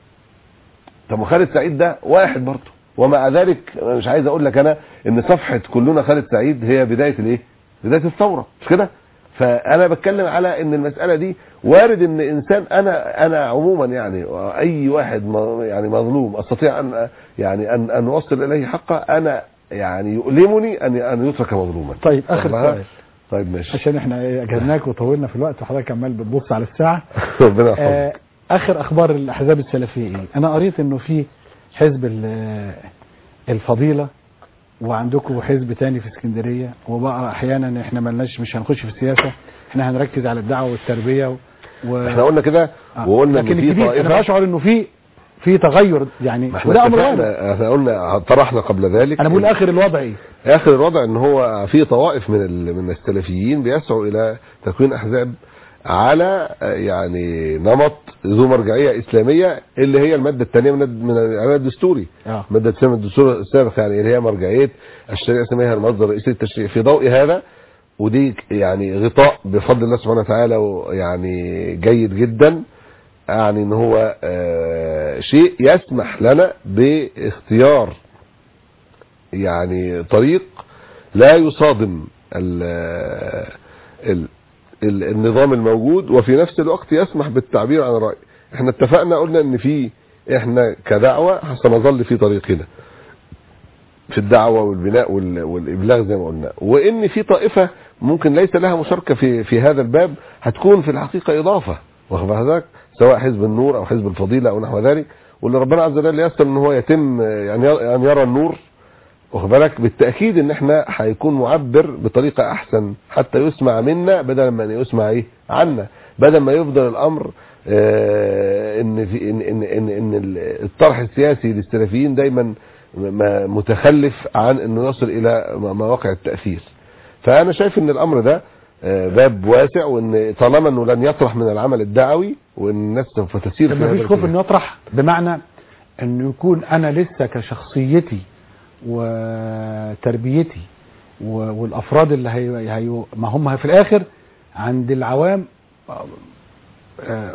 Speaker 3: طب وخالد سعيد ده واحد برضه ومع ذلك أنا مش عايز اقول لك انا ان صفحه كلنا خالد سعيد هي بدايه الايه؟ بدايه الثوره مش كده؟ فانا بتكلم على ان المساله دي وارد ان انسان انا انا عموما يعني اي واحد م- يعني مظلوم استطيع ان يعني ان ان اوصل اليه حقه انا يعني يؤلمني ان ان يترك مظلوما
Speaker 2: طيب اخر
Speaker 3: والله.
Speaker 2: سؤال
Speaker 3: طيب ماشي
Speaker 2: عشان احنا إيه اجهدناك وطولنا في الوقت وحضرتك عمال بتبص على الساعه
Speaker 3: ربنا يحفظك
Speaker 2: آه اخر اخبار الاحزاب السلفيه ايه انا قريت انه في حزب ال- الفضيله وعندكم حزب تاني في اسكندريه وبقى احيانا احنا ملناش مش هنخش في السياسه احنا هنركز على الدعوه والتربيه و... و...
Speaker 3: احنا قلنا كده
Speaker 2: آه.
Speaker 3: وقلنا
Speaker 2: لكن
Speaker 3: ان في
Speaker 2: الجديد انا
Speaker 3: طائفه
Speaker 2: بشعر انه في في تغير يعني
Speaker 3: ما احنا
Speaker 2: وده امر وارد
Speaker 3: اتفقنا احنا قلنا طرحنا قبل ذلك
Speaker 2: انا بقول اخر الوضع ايه
Speaker 3: اخر الوضع ان هو في طوائف من ال- من السلفيين بيسعوا الى تكوين احزاب على آه، يعني نمط ذو مرجعيه اسلاميه اللي هي الماده الثانيه من الد- من الاعلان الدستوري
Speaker 2: اه
Speaker 3: الماده الثانيه من الدستور السابق يعني اللي هي مرجعيه الشريعه الاسلاميه هي المصدر الرئيسي للتشريع في ضوء هذا ودي يعني غطاء بفضل الله سبحانه وتعالى يعني جيد جدا يعني ان هو آه، شيء يسمح لنا باختيار يعني طريق لا يصادم ال ال ال النظام الموجود وفي نفس الوقت يسمح بالتعبير عن الرأي احنا اتفقنا قلنا ان في احنا كدعوة سنظل في طريقنا في الدعوة والبناء وال- والإبلاغ زي ما قلنا وإن في طائفة ممكن ليس لها مشاركة في في هذا الباب هتكون في الحقيقة إضافة واخد بالك حضرتك؟ سواء حزب النور أو حزب الفضيلة أو نحو ذلك واللي ربنا عز وجل يسر إن هو يتم يعني ير- أن يرى النور واخد بالك بالتأكيد إن إحنا هيكون معبر بطريقة أحسن حتى يسمع منا بدل ما أن يسمع إيه عنا بدل ما يفضل الأمر آه، ان في ان ان ان, إن الطرح السياسي للسلفيين دايما ما- متخلف عن انه يصل الى مواقع التاثير فانا شايف ان الامر ده آه، باب واسع وان طالما انه لن يطرح من العمل الدعوي وان الناس سوف تسير
Speaker 2: طب
Speaker 3: في
Speaker 2: ما
Speaker 3: هذا
Speaker 2: فيش خوف
Speaker 3: الاتجاه.
Speaker 2: انه يطرح بمعنى انه يكون انا لسه كشخصيتي وتربيتي و- والافراد اللي هي, هي ما هم في الاخر عند العوام آه،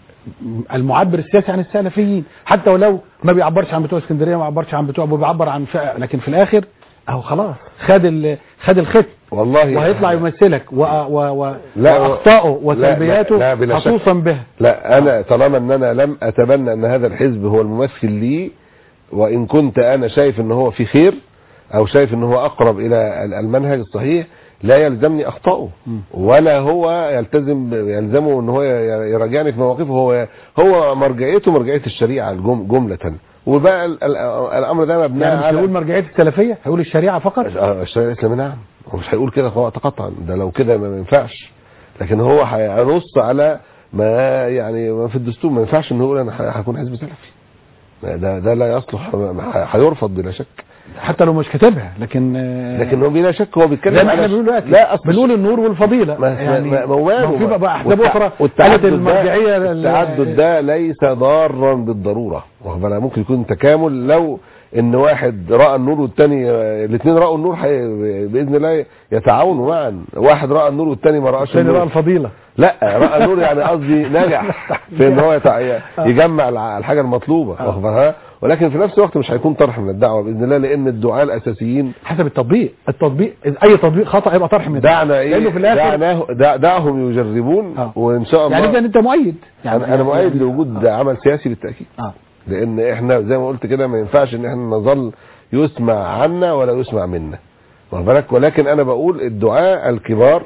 Speaker 2: المعبر السياسي عن السلفيين حتى ولو ما بيعبرش عن بتوع اسكندريه ما بيعبرش عن بتوع بيعبر عن فئه لكن في الاخر اهو خلاص خد ال- خد الختم
Speaker 3: والله
Speaker 2: وهيطلع يمثلك و و و
Speaker 3: لا،
Speaker 2: واخطائه
Speaker 3: لا،
Speaker 2: وسلبياته
Speaker 3: لا، بلا شك.
Speaker 2: خصوصا بها
Speaker 3: لا انا طالما ان انا لم اتبنى ان هذا الحزب هو الممثل لي وان كنت انا شايف ان هو في خير او شايف ان هو اقرب الى ال- المنهج الصحيح لا يلزمني اخطائه
Speaker 2: مم.
Speaker 3: ولا هو يلتزم يلزمه ان هو ي- يراجعني في مواقفه هو هو مرجعيته مرجعيه الشريعه الجم- جمله وبقى ال- ال- الامر ده مبني
Speaker 2: يعني مش
Speaker 3: على
Speaker 2: هيقول مرجعيه السلفيه هيقول الشريعه فقط
Speaker 3: آه، الشريعه الاسلاميه نعم هو مش هيقول كده قطعا قطعا ده لو كده ما ما ينفعش لكن هو هينص على ما يعني ما في الدستور ما ينفعش انه يقول انا ه- هكون حزب سلفي ده ده لا يصلح ه- هيرفض بلا شك
Speaker 2: حتى لو مش كاتبها لكن آه،
Speaker 3: لكن هو بلا شك هو بيتكلم
Speaker 2: زي ما
Speaker 3: على
Speaker 2: احنا
Speaker 3: ش-
Speaker 2: بنقول دلوقتي
Speaker 3: لا اصل
Speaker 2: بنقول النور والفضيله
Speaker 3: ما
Speaker 2: يعني
Speaker 3: ما ما هو ماله
Speaker 2: ما في
Speaker 3: بقى.
Speaker 2: بقى احزاب
Speaker 3: والتع-
Speaker 2: اخرى قالت
Speaker 3: والتعدد
Speaker 2: المرجعيه
Speaker 3: ده
Speaker 2: ال-
Speaker 3: التعدد ده ليس ضارا بالضروره واخد بالك؟ ممكن يكون تكامل لو ان واحد راى النور والتاني الاثنين راوا النور حي... باذن الله يتعاونوا معا واحد راى النور والتاني ما راش
Speaker 2: الثاني بقى
Speaker 3: النور
Speaker 2: الفضيله
Speaker 3: لا راى النور يعني قصدي نجح في ان هو يتع... يجمع الع- الحاجه المطلوبه واخد بالك؟ ولكن في نفس الوقت مش هيكون طرح من الدعوه باذن الله لان الدعاء الاساسيين حسب
Speaker 2: التطبيق التطبيق اي تطبيق خطا يبقى طرح من
Speaker 3: دعنا ايه
Speaker 2: لانه في الاخر
Speaker 3: دعناه دع- دعهم يجربون
Speaker 2: آه.
Speaker 3: وان شاء الله
Speaker 2: يعني اذا انت مؤيد يعني
Speaker 3: انا انا مؤيد لوجود عمل سياسي بالتاكيد
Speaker 2: اه
Speaker 3: لان احنا زي ما قلت كده ما ينفعش ان احنا نظل يسمع عنا ولا يسمع منا واخد بالك ولكن انا بقول الدعاء الكبار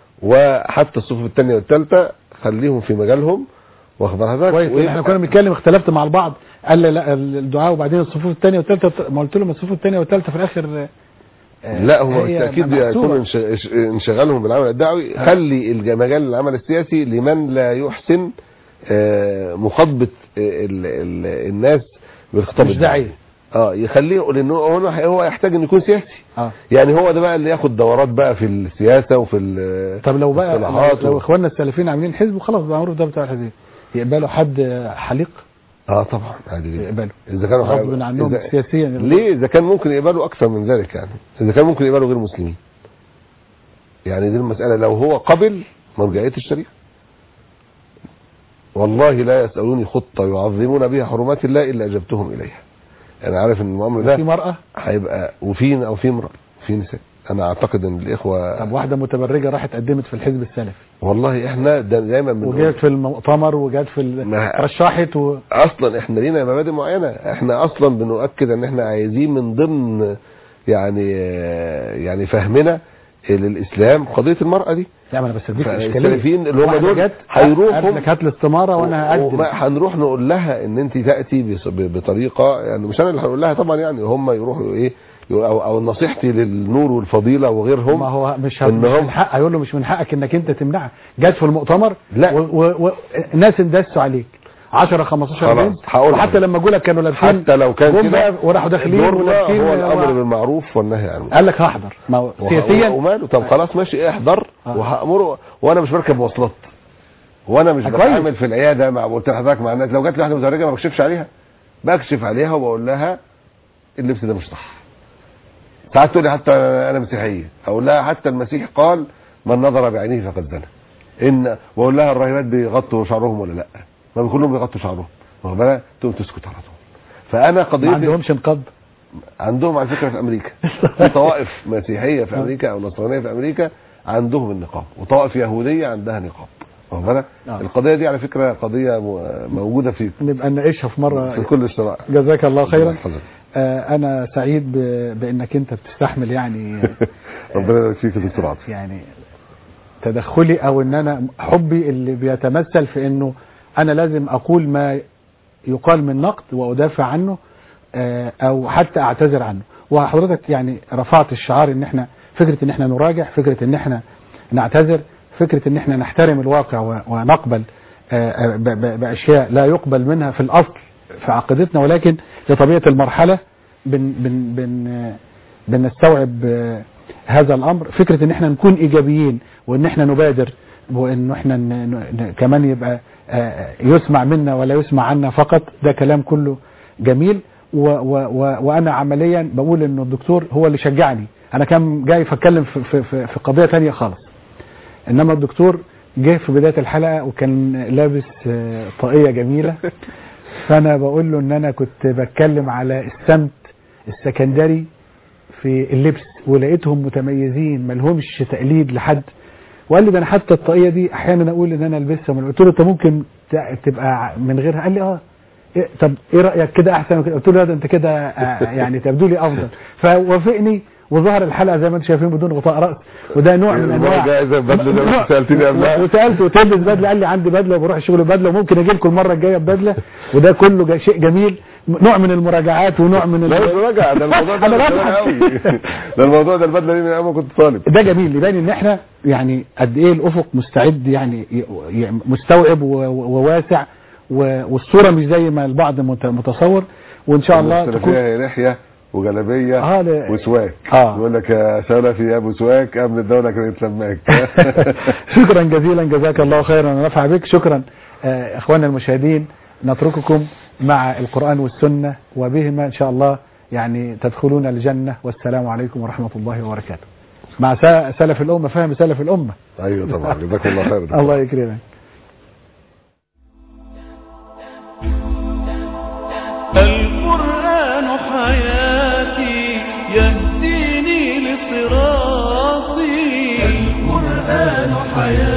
Speaker 3: وحتى الصفوف الثانيه والثالثه خليهم في مجالهم واخد بالك حضرتك؟
Speaker 2: كويس
Speaker 3: ويبقى-
Speaker 2: احنا كنا بنتكلم اختلفت مع البعض قال لي لا الدعاء وبعدين الصفوف الثانيه والثالثه ما قلت لهم الصفوف الثانيه والثالثه في الاخر آه،
Speaker 3: لا هو
Speaker 2: هي
Speaker 3: بالتاكيد
Speaker 2: محسوبة.
Speaker 3: يكون انش- انشغالهم بالعمل الدعوي خلي الج- مجال العمل السياسي لمن لا يحسن آه، مخاطبه آه، ال- ال- الناس بالخطاب
Speaker 2: مش
Speaker 3: الدعوي.
Speaker 2: داعية.
Speaker 3: اه يخليه لانه هو هو يحتاج انه يكون سياسي
Speaker 2: اه
Speaker 3: يعني هو ده بقى اللي ياخد دورات بقى في السياسه وفي ال-
Speaker 2: طب لو بقى لو,
Speaker 3: الاصطلاحات
Speaker 2: لو
Speaker 3: و-
Speaker 2: اخواننا السلفيين عاملين حزب وخلاص بقى معروف ده بتاع الحزب يقبلوا حد حليق
Speaker 3: اه طبعا عادي جدا
Speaker 2: يقبلوا
Speaker 3: اذا كانوا
Speaker 2: غصب عنهم
Speaker 3: إذا-
Speaker 2: سياسيا
Speaker 3: ليه اذا كان ممكن يقبلوا اكثر من ذلك يعني اذا كان ممكن يقبلوا غير مسلمين يعني دي المساله لو هو قبل مرجعيه الشريعه والله لا يسالوني خطه يعظمون بها حرمات الله الا اجبتهم اليها انا عارف ان الامر
Speaker 2: في
Speaker 3: ده
Speaker 2: مرأة
Speaker 3: هيبقى وفي او في امراه في نساء انا اعتقد ان الاخوه
Speaker 2: طب واحدة متبرجة راحت قدمت في الحزب السلفي
Speaker 3: والله احنا دا- دايما بنقول
Speaker 2: وجات في المؤتمر وجات في ال-
Speaker 3: ما-
Speaker 2: رشحت و...
Speaker 3: اصلا احنا لينا مبادئ معينه احنا اصلا بنؤكد ان احنا عايزين من ضمن يعني يعني فهمنا للاسلام قضيه المراه دي
Speaker 2: لا ما انا بس اديك اشكاليه
Speaker 3: فالسلفيين اللي هم
Speaker 2: واحدة
Speaker 3: دول
Speaker 2: جت
Speaker 3: هيروحوا
Speaker 2: قالت لك هات الاستماره وانا هقدم
Speaker 3: وما هنروح نقول لها ان انت تاتي بص- ب- بطريقه يعني مش انا اللي هنقول لها طبعا يعني هم يروحوا ايه او او نصيحتي للنور والفضيله وغيرهم
Speaker 2: ما هو مش
Speaker 3: إن
Speaker 2: مش
Speaker 3: هم-
Speaker 2: من حق هيقول له مش من حقك انك انت تمنعها جت في المؤتمر
Speaker 3: لا.
Speaker 2: و... و... و... ناس اندسوا عليك 10 15
Speaker 3: خلاص،
Speaker 2: بنت
Speaker 3: هقول
Speaker 2: وحتى
Speaker 3: لحضرتك.
Speaker 2: لما جولك كانوا لابسين
Speaker 3: حتى لو كان
Speaker 2: جم
Speaker 3: كده
Speaker 2: بقى وراحوا داخلين
Speaker 3: دورنا
Speaker 2: ولابسين
Speaker 3: هو الامر
Speaker 2: و-
Speaker 3: بالمعروف والنهي عن المنكر
Speaker 2: قال لك هحضر ما هو
Speaker 3: وه-
Speaker 2: سياسيا
Speaker 3: وماله طب خلاص ماشي احضر
Speaker 2: آه.
Speaker 3: وهامره وانا مش بركب مواصلات وانا مش
Speaker 2: آه، كويس.
Speaker 3: بتعامل في العياده مع قلت لحضرتك مع الناس لو جات لي واحده مزعجه ما بكشفش عليها بكشف عليها وبقول لها اللبس ده مش صح ساعات تقول لي حتى انا مسيحيه اقول لها حتى المسيح قال من نظر بعينيه فقد زنى ان واقول لها الراهبات بيغطوا شعرهم ولا لا ما كلهم بيغطوا شعرهم واخد بالك تقوم تسكت على طول فانا
Speaker 2: ما
Speaker 3: قضيتي
Speaker 2: عندهمش نقاب
Speaker 3: عندهم على فكره في امريكا في طوائف مسيحيه في امريكا او نصرانيه في امريكا عندهم النقاب وطوائف يهوديه عندها نقاب واخد بالك
Speaker 2: آه.
Speaker 3: القضيه دي على فكره قضيه م- موجوده في
Speaker 2: نبقى نناقشها في مره
Speaker 3: في كل الشرائع
Speaker 2: جزاك الله خيرا
Speaker 3: حضرتك.
Speaker 2: آه، انا سعيد ب- بانك انت بتستحمل يعني
Speaker 3: ربنا يبارك فيك يا دكتور عاطف
Speaker 2: يعني تدخلي او ان انا حبي اللي بيتمثل في انه انا لازم اقول ما يقال من نقد وادافع عنه آه، او حتى اعتذر عنه وحضرتك يعني رفعت الشعار ان احنا فكره ان احنا نراجع فكره ان احنا نعتذر فكره ان احنا نحترم الواقع و- ونقبل آه، آه، ب- ب- باشياء لا يقبل منها في الاصل في عقيدتنا ولكن لطبيعه المرحله بن بن بن آه، بنستوعب آه، هذا الامر فكره ان احنا نكون ايجابيين وان احنا نبادر وان احنا ن- ن- ن- كمان يبقى آه، يسمع منا ولا يسمع عنا فقط ده كلام كله جميل و و و وانا عمليا بقول انه الدكتور هو اللي شجعني انا كان جاي فاتكلم في, في, في, في قضيه تانية خالص انما الدكتور جه في بدايه الحلقه وكان لابس آه، طاقيه جميله فانا بقول له ان انا كنت بتكلم على السمت السكندري في اللبس ولقيتهم متميزين ملهمش تقليد لحد وقال لي ده انا حتى الطاقيه دي احيانا اقول ان انا البسها من قلت له انت ممكن ت- تبقى من غيرها قال لي اه إيه طب ايه رايك كده احسن وكده قلت له لا ده انت كده آه، يعني تبدو لي افضل فوافقني وظهر الحلقه زي ما انتم شايفين بدون غطاء راس وده نوع من
Speaker 3: المرة
Speaker 2: انواع
Speaker 3: الجاية إذا بدلة زي ما أنت سألتني قبلها.
Speaker 2: وسالته تلبس بدله قال لي عندي بدله وبروح الشغل بدله وممكن اجي لكم المره الجايه ببدله وده كله جا- شيء جميل نوع من المراجعات ونوع من
Speaker 3: لا
Speaker 2: ال-
Speaker 3: مش راجع ده الموضوع ده
Speaker 2: أنا
Speaker 3: من زمان
Speaker 2: بضحك.
Speaker 3: قوي ده الموضوع ده البدله دي من ايام ما كنت طالب
Speaker 2: ده جميل يبان ان احنا يعني قد ايه الافق مستعد يعني ي- ي- مستوعب و- و- وواسع و- والصوره مش زي ما البعض مت- متصور وان شاء الله
Speaker 3: المختلف
Speaker 2: تكون
Speaker 3: فيها هي لحيه وجلابيه
Speaker 2: آه، لا.
Speaker 3: وسواك
Speaker 2: آه.
Speaker 3: يقول لك يا سلفي يا ابو سواك امن الدوله كانت لماك
Speaker 2: شكرا جزيلا جزاك الله خيرا ونفع بك شكرا آه، اخواننا المشاهدين نترككم مع القرآن والسنة وبهما ان شاء الله يعني تدخلون الجنة والسلام عليكم ورحمة الله وبركاته مع س- سلف الأمة فهم سلف الأمة
Speaker 3: ايوه طبعا جزاك الله خير يا دكتور.
Speaker 2: الله يكرمك
Speaker 1: القرآن حياتي يهديني لصراطي القرآن حياتي